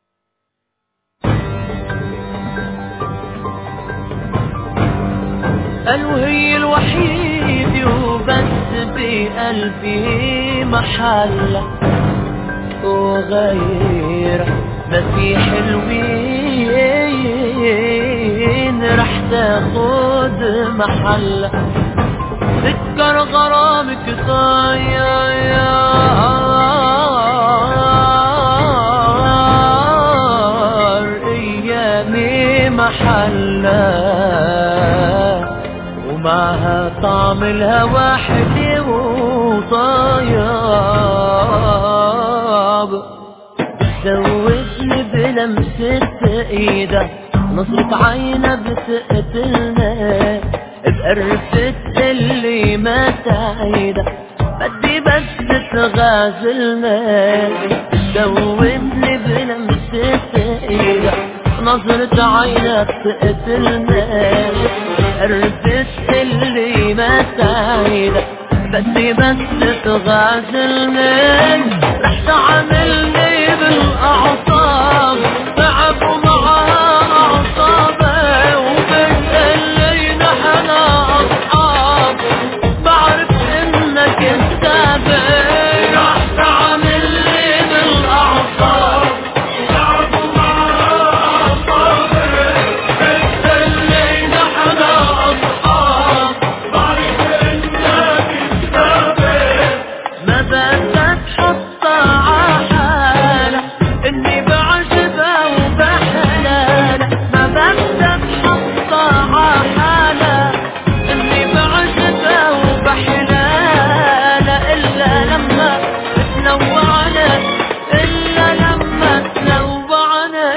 قالوا هي الوحيد وبس بقلبي محلة وغير ما في حلوين رح تاخد محلة ذكر غرامك صاير ايامي محلة ومعها طعم الهوى حلو وطيب زودني بلمسة ايده نظرة عينه بتقتلنا بقرفة اللي ما تعيده بدي بس تغازلنا زودني بلمسة ايده نظرة عينه بتقتلنا قرفة اللي ما تعيده بدي بس تغازلني رح تعملني بالاعصاب تعبوا معها اعصابي وبتقلي نحن اصحاب بعرف انك كذابة رح تعملني بالاعصاب تعبوا معها اعصابي بتقلي نحن اصحاب بعرف انك كذابة ما بدك تحطها عحالة اني بعجبها وبحلالة ما بدك تحطها عحالة اني بعجبها وبحلالة الا لما تنوعنا الا لما تنوعنا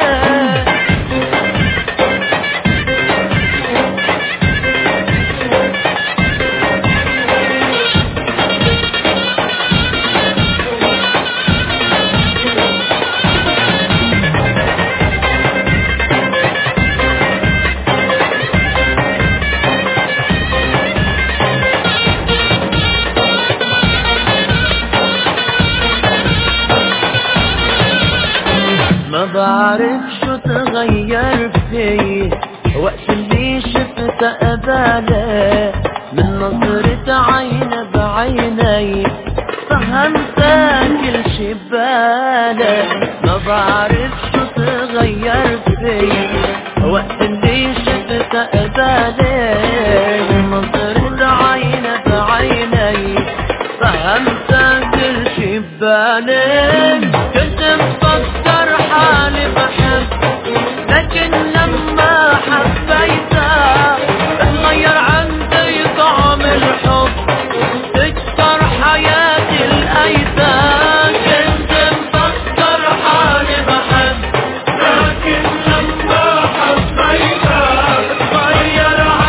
ما بعرف شو تغير فيي وقت اللي شفت قبالة من نظرة عينة بعيني فهمت كل شي ببالي ما بعرف شو تغير فيي وقت اللي شفت قبالة من نظرة عينة بعيني فهمت كل شي ببالي كنت مفكر حالي بحب لكن لما حبيتها اتغير عندي طعم الحب تكسر حياتي الايتام كنت مفكر حالي بحب لكن لما حبيتها اتغير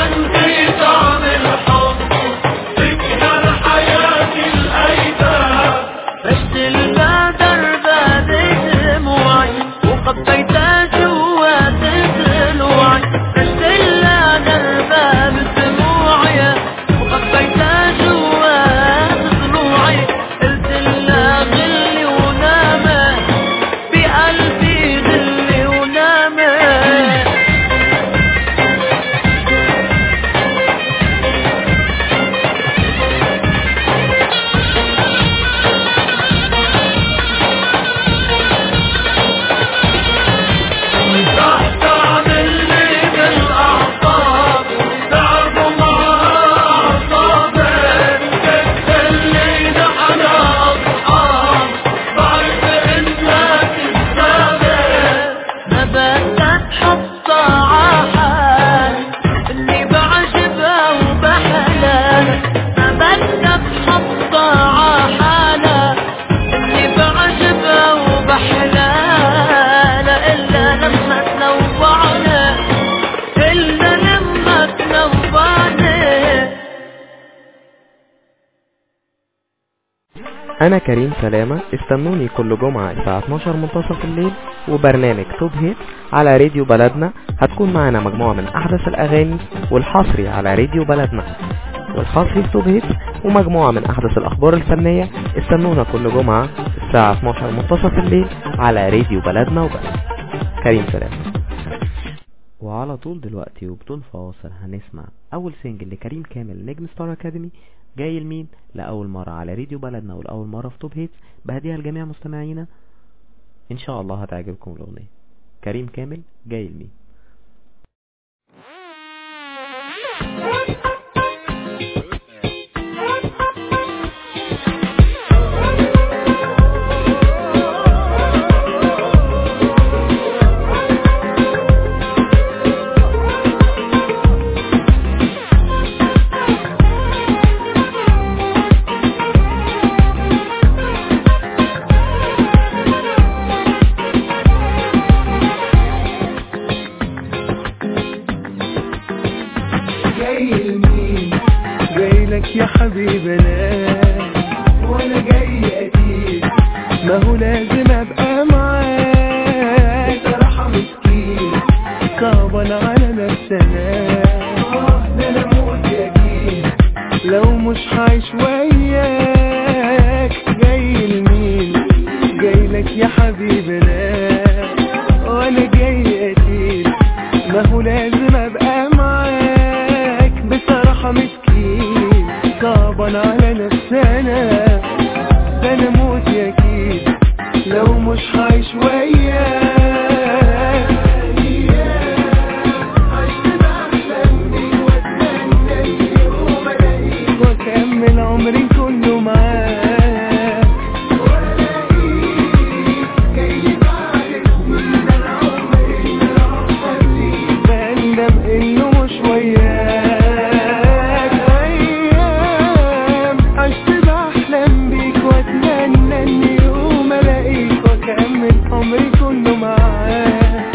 انا كريم سلامة استنوني كل جمعة الساعة 12 منتصف الليل وبرنامج توب هيت على راديو بلدنا هتكون معانا مجموعة من احدث الاغاني والحصري على راديو بلدنا والحصري في توب هيت ومجموعة من احدث الاخبار الفنية استنونا كل جمعة الساعة 12 منتصف الليل على راديو بلدنا وبس كريم سلامة وعلى طول دلوقتي وبدون فواصل هنسمع اول سنجل لكريم كامل نجم ستار اكاديمي جاي لمين لاول مرة على راديو بلدنا ولاول مرة في توب هيتس بهديها لجميع مستمعينا ان شاء الله هتعجبكم الاغنية كريم كامل جاي لمين جاي لمين جاي لك يا حبيبنا وانا جاي اكيد ما هو لازم ابقى معاك بصراحة مسكين صعبا على نفسنا آه، ده انا موت اكيد لو مش عايش وياك جاي لمين جاي لك يا حبيبنا وانا جاي اكيد ما هو لازم ابقى معاك بصراحة مسكين صعبا على نفسنا ده انا موت اكيد لو مش عايش وياك واكمل عمري كله معاك بندم انه مش وياك ايام عشت بحلم بيك واتمنى اني يوم الاقيك واكمل عمري كله معاك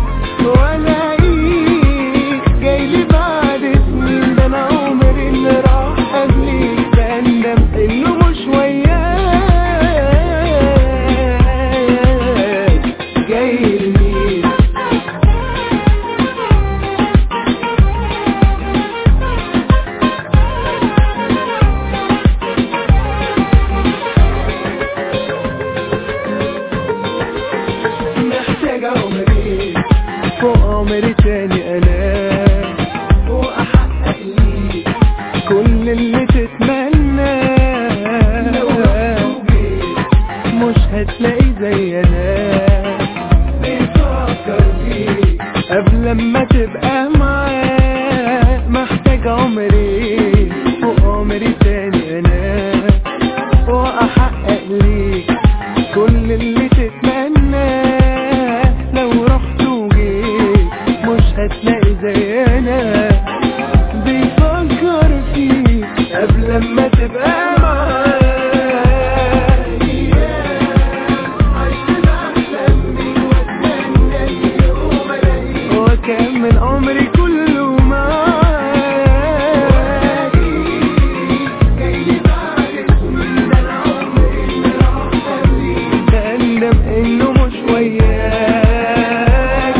والاقيك جايلي بعد سنين ده انا عمري اللي راح قبليك بندم انه مش وياك جاي لمين محتاج عمري فوق عمري تاني انا واحقق ليك كل اللي تتمناه مش هتلاقي زي انا بيفكر فيك قبل ما تبقى معاه محتاج عمري فوق عمري تاني انا واحقق ليك كل اللي تتمناه لو رحت وجيت مش هتلاقي زي انا بيفكر فيك قبل ما تبقى معاه واكمل عمري كله معاك بندم انه مش وياك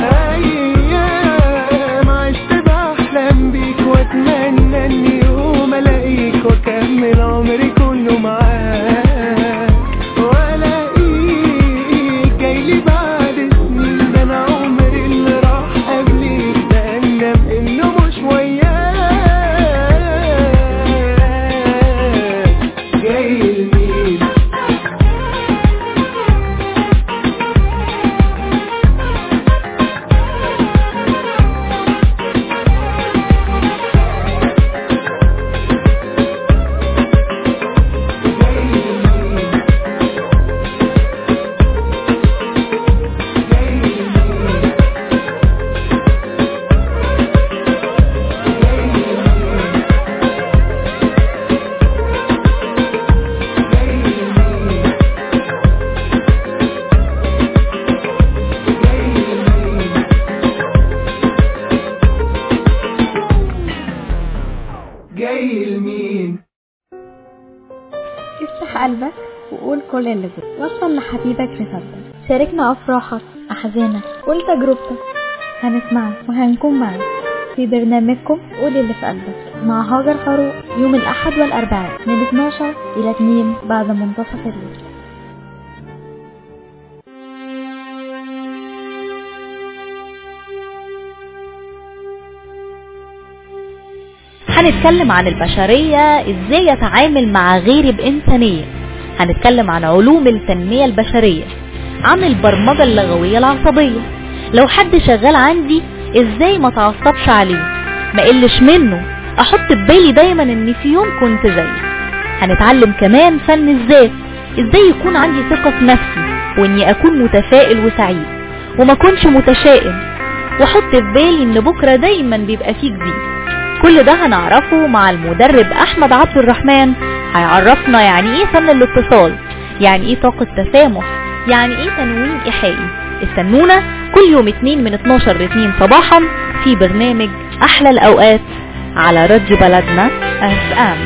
ايام عشت بحلم بيك واتمنى اني يوم الاقيك واكمل عمري كله معاك والاقيك جايلي بعد سنين ده انا عمري اللي راح قبليك بندم انه مش وياك جاي لمين جاي لمين افتح قلبك وقول كل اللي جواك وصل لحبيبك رسالتك شاركنا أفراحك أحزانك قول تجربتك هنسمعك وهنكون معاك في برنامجكم قول اللي في قلبك مع هاجر فاروق يوم الأحد والأربعاء من 12 إلى 2 بعد منتصف الليل هنتكلم عن البشرية ازاي يتعامل مع غيري بإنسانية هنتكلم عن علوم التنمية البشرية عن البرمجة اللغوية العصبية لو حد شغال عندي ازاي ما تعصبش عليه ما قلش منه احط ببالي دايما ان في يوم كنت زيه هنتعلم كمان فن الذات ازاي يكون عندي ثقة في نفسي واني اكون متفائل وسعيد وما اكونش متشائم واحط في بالي ان بكرة دايما بيبقى فيه جديد كل ده هنعرفه مع المدرب احمد عبد الرحمن هيعرفنا يعني ايه فن الاتصال يعني ايه طاقة تسامح يعني ايه تنويم ايحائي استنونا كل يوم اتنين من 12 ل 2 صباحا في برنامج احلى الاوقات على راديو بلدنا اف ام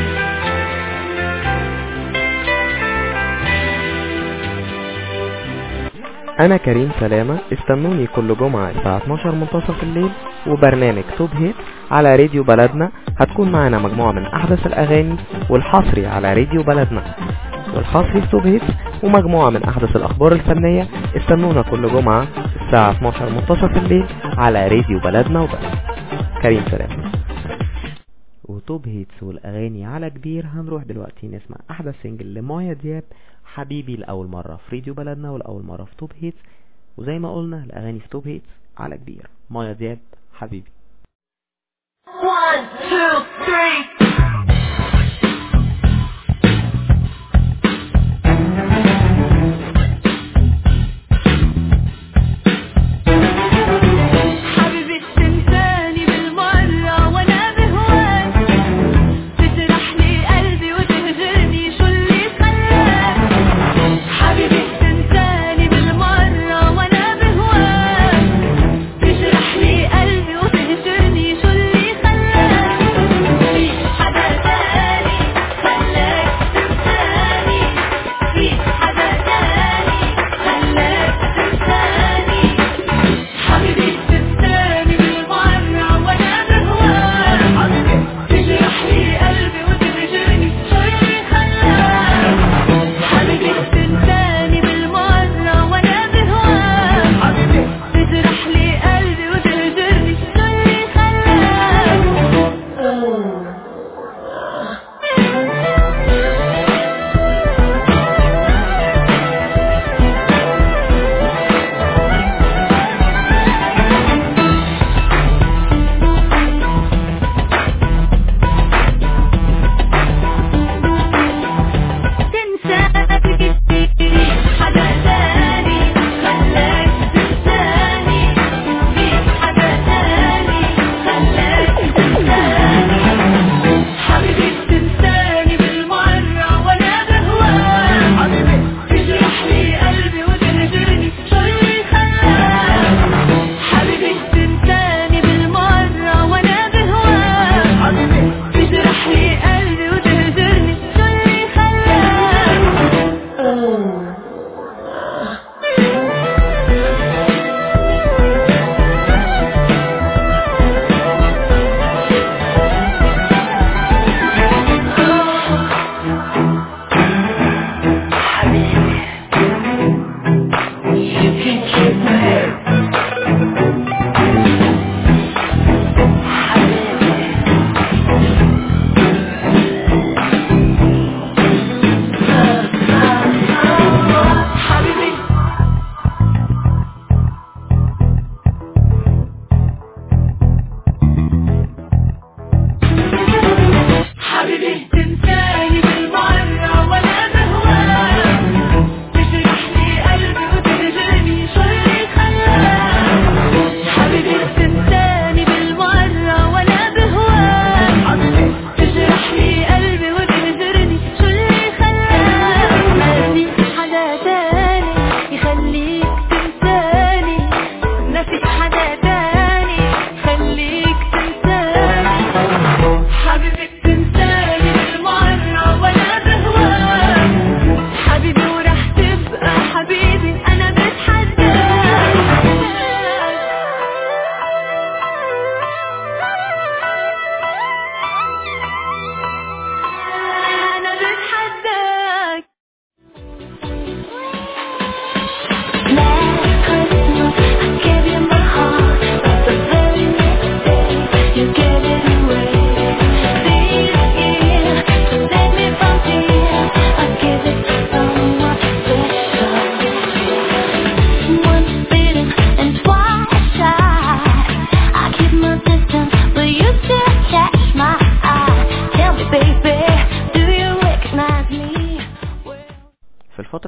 انا كريم سلامة استنوني كل جمعة الساعة 12 منتصف الليل وبرنامج توب هيت على راديو بلدنا هتكون معانا مجموعة من احدث الاغاني والحصري على راديو بلدنا والحصري في توب هيت ومجموعة من احدث الاخبار الفنية استنونا كل جمعة الساعة 12 منتصف الليل على راديو بلدنا وبس كريم سلامة وتوب هيتس والاغاني على كبير هنروح دلوقتي نسمع احدث سنجل لمايا دياب حبيبي لاول مره في راديو بلدنا ولاول مره في توب هيتس وزي ما قلنا الاغاني في توب هيتس على كبير مايا دياب حبيبي One, two, three. حبيبي تنساني بالمرة وانا بهواك تجرح لي قلبي وتهجرني شو اللي خلاك حبيبي تنساني بالمرة وانا بهواك تجرح لي قلبي وتهجرني شو اللي خلاك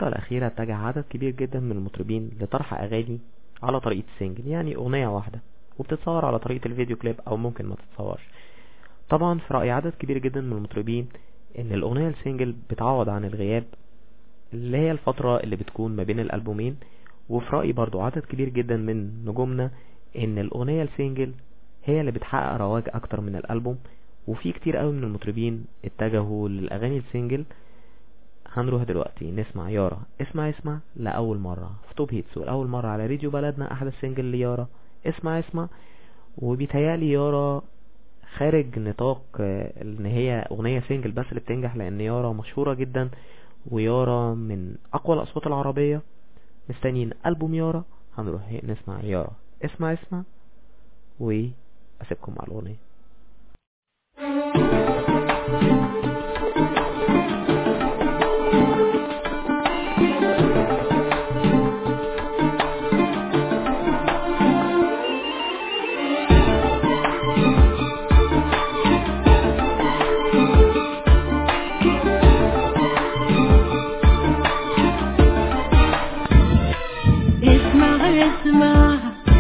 الفترة الأخيرة اتجه عدد كبير جدا من المطربين لطرح أغاني على طريقة سينجل يعني أغنية واحدة وبتتصور على طريقة الفيديو كليب أو ممكن ما تتصورش طبعا في رأي عدد كبير جدا من المطربين إن الأغنية السينجل بتعوض عن الغياب اللي هي الفترة اللي بتكون ما بين الألبومين وفي رأيي برضو عدد كبير جدا من نجومنا إن الأغنية السينجل هي اللي بتحقق رواج أكتر من الألبوم وفي كتير قوي من المطربين اتجهوا للأغاني السينجل هنروح دلوقتي نسمع يارا اسمع اسمع لأول مرة في توب هيتس والأول مرة على راديو بلدنا أحدث سينجل ليارا اسمع اسمع وبيتهيألي يارا خارج نطاق آه، ان هي اغنية سينجل بس اللي بتنجح لان يارا مشهورة جدا ويارا من اقوى الاصوات العربية مستنيين البوم يارا هنروح نسمع يارا اسمع اسمع واسيبكم مع الاغنية اسمع اسمع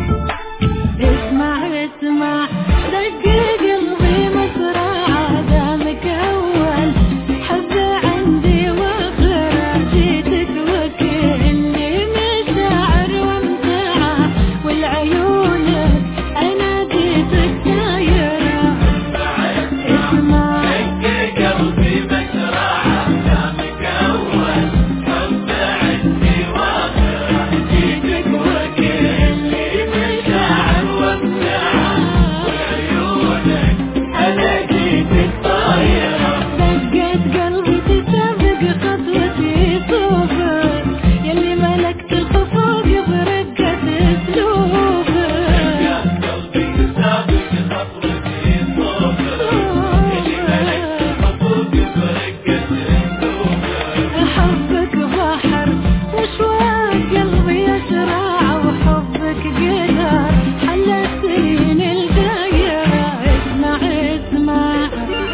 اسمع اسمع دق قلبي مسرع دامك اول حبة عندي واخرة جيتك وكلي مشاعر وامتعة والعيونك انا جيتك دايرة اسمع قلبي مسرع دامك اول حب عندي واخر جيتك وكلي مشاعر وامتعة وعيونك انا جيتك طايرة دقت قلبي تسابق خطوتي صوبك يلي ملكت الخفوق برقة اسلوبك قلبي سابق خطوتي صوبك اللي ملكت حبوك برقة اسلوبك حبك بحر وشواق قلبي يشرع وحبك قدر حلتين الدايرة اسمع اسمع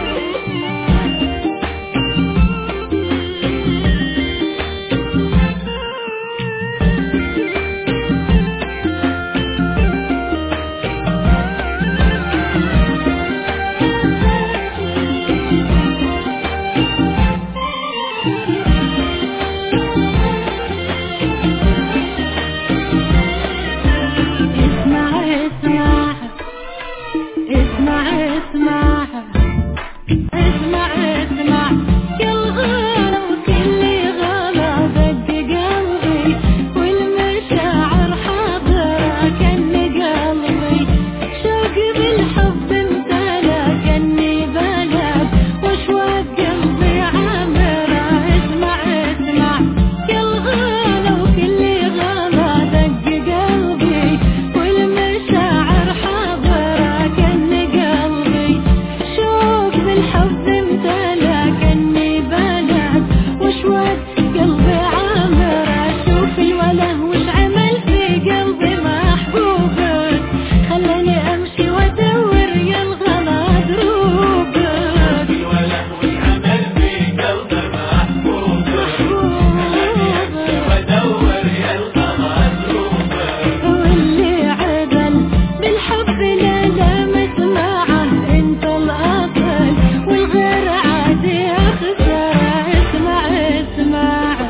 اسمع اسمع اسمع اسمع اسمع اسمع كل غلا وكل غلا دق قلبي والمشاعر حاضرة كن قلبي شوقي بالحب امتلا كني بلد واشواق قلبي عامرة اسمع اسمع كل غلا وكل غلا دق قلبي والمشاعر حاضرة كن قلبي شوق بالحب امتلا كني بلد واشواق قلبي عامرة شوف الوله وش عمل في قلبي محبوبك خلاني امشي وادور يا الغلا دروبك وله والعمل في قلبه محبوبك خلاني امشي وادور يلقى مظلومك واللي عدل بالحب لا لا مسمعه انت الاصل والغير عادي اخسره اسمع اسمع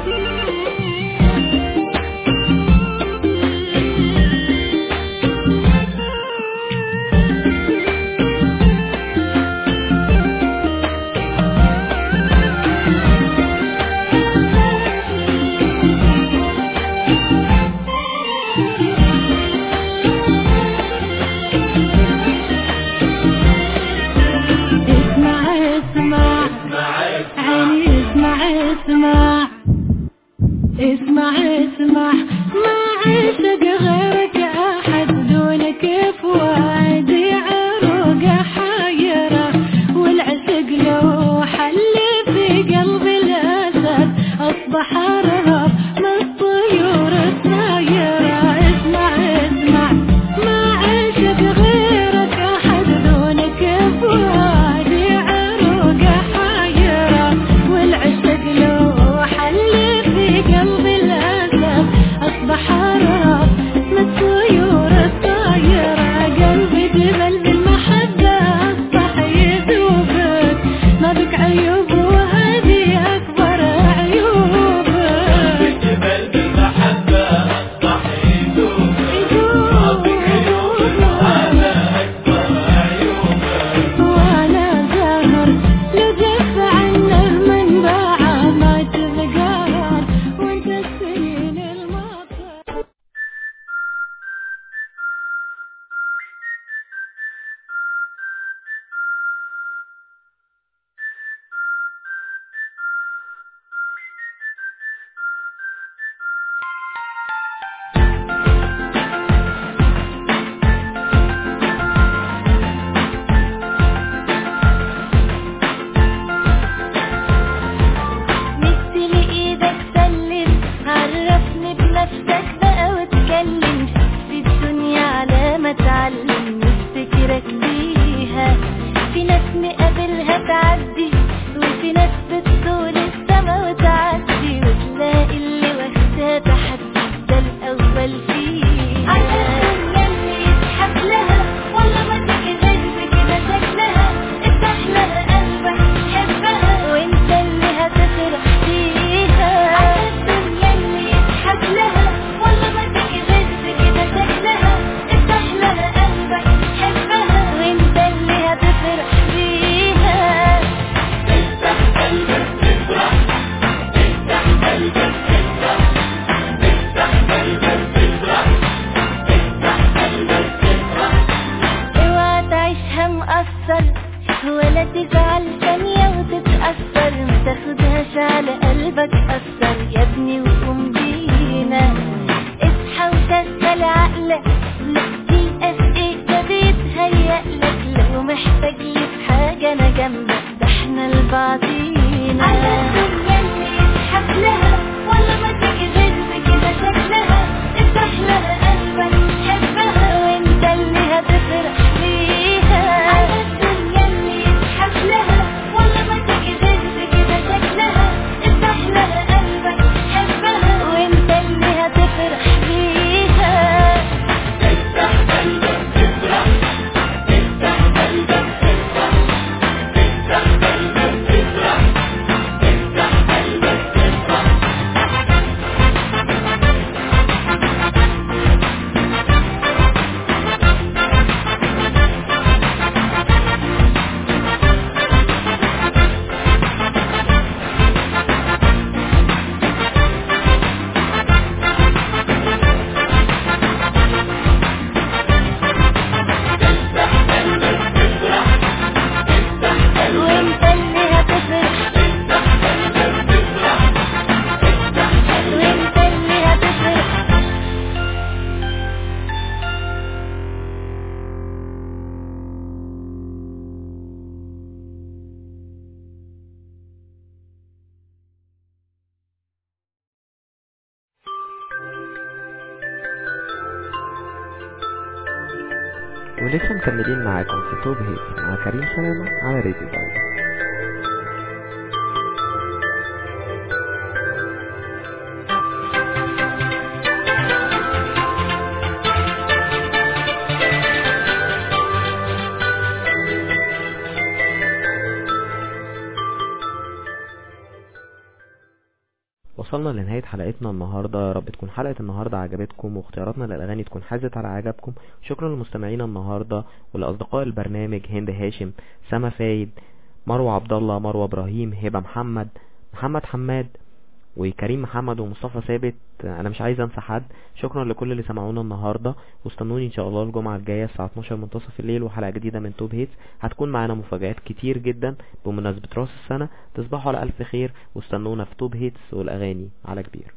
اسمع اسمع عيني اسمع اسمع اسمع اسمع ما عشق غيرك احد دونك فؤادي عروقه حايرة والعشق لو حل في قلب الاسد اصبح ارهب من الطيور الطايرة اسمع اسمع ما عشق غيرك احد دونك فؤادي عروقه حايرة والعشق لو حل في قلب بتعدي وفي ناس بتطول السما وتعدي وتلاقي اللي واخدها تحدي ده الأول فيها عشان يلي يسحب لها والله ما تجهز كده شكلها افتح لها قلبك حبها وانت اللي هتفرح فيها عشان يلي يسحب لها والله ما تجهز كده شكلها افتح لها قلبك حبها وانت اللي هتفرح فيها افتح قلبك تفرح افتح قلبك تفرح افتح قلبك تفرح افتح قلبك تفرح اوعى تعيشها مقصر ولا تزعل ثانية وتتأثر ما تاخدهاش على قلبك أثر يا ابني وقوم بينا اصحى وشغل عقلك لا تيأس ايه ده بيتهيألك لو محتاج لي في حاجة أنا جنبك ده احنا لبعضينا على الدنيا اللي يسحب لها ولا ما تجهز كده شكلها افتح لها قلبك حبها وانت اللي هتفرح فيها على الدنيا اللي يسحب لها ولا ما تجهز كده شكلها افتح لها قلبك حبها وانت اللي هتفرح فيها افتح قلبك تفرح افتح قلبك تفرح افتح قلبك تفرح افتح قلبك تفرح وانت اللي هتفرح وانت اللي هتفرح ولسه مكملين معاكم في توب هيت مع كريم سلامة على راديو دايما وصلنا لنهاية حلقتنا النهاردة يا رب تكون حلقة النهاردة عجبتكم واختياراتنا للأغاني تكون حازت على عجبكم شكرا لمستمعينا النهاردة ولأصدقاء البرنامج هند هاشم سما فايد مروة عبد الله مروة إبراهيم هبة محمد محمد حماد وكريم محمد ومصطفى ثابت انا مش عايز انسى حد شكرا لكل اللي سمعونا النهارده واستنوني ان شاء الله الجمعه الجايه الساعه 12 منتصف الليل وحلقه جديده من توب هيتس هتكون معانا مفاجآت كتير جدا بمناسبه راس السنه تصبحوا على الف خير واستنونا في توب هيتس والاغاني على كبير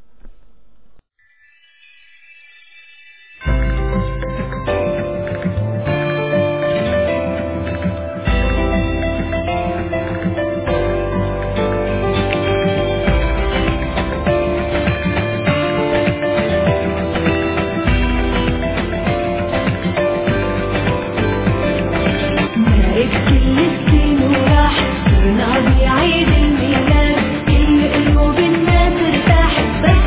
بقيت كل السنين وراحت صرنا بعيد الميلاد كل قلوب الناس ارتاحت بس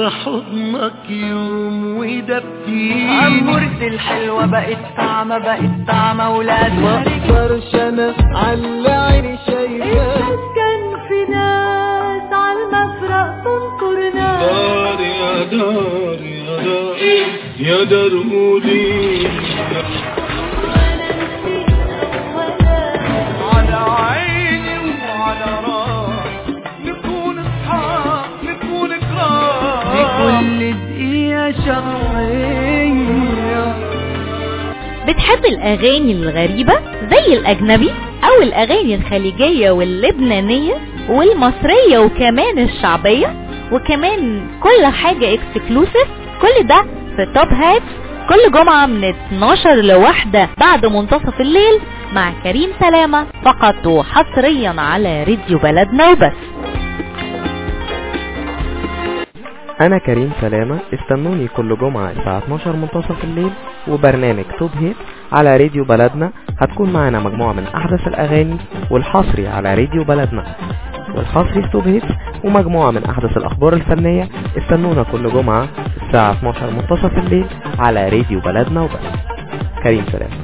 جوا حضنك يوم ودبتي عمورتي الحلوة بقت طعمة بقت طعمة ولاد ما اقدرش انا على عيني شايفاك كان في ناس عالمفرق تنطرنا دار يا دار يا دار يا دار قولي على عيني وعلى راسي نكون اصحاب نكون كرام كل دقيقة شهرية بتحب الأغاني الغريبة زي الأجنبي أو الأغاني الخليجية واللبنانية والمصرية وكمان الشعبية وكمان كل حاجة اكسكلوسيف كل ده في توب هات كل جمعة من 12 لواحدة بعد منتصف الليل مع كريم سلامة فقط وحصريا على راديو بلدنا وبس انا كريم سلامة استنوني كل جمعة الساعة 12 منتصف الليل وبرنامج توب هيت على راديو بلدنا هتكون معانا مجموعة من احدث الاغاني والحصري على راديو بلدنا والحصري في توب هيت ومجموعة من احدث الاخبار الفنية استنونا كل جمعة الساعة 12 منتصف الليل على راديو بلدنا وبس كريم سلامة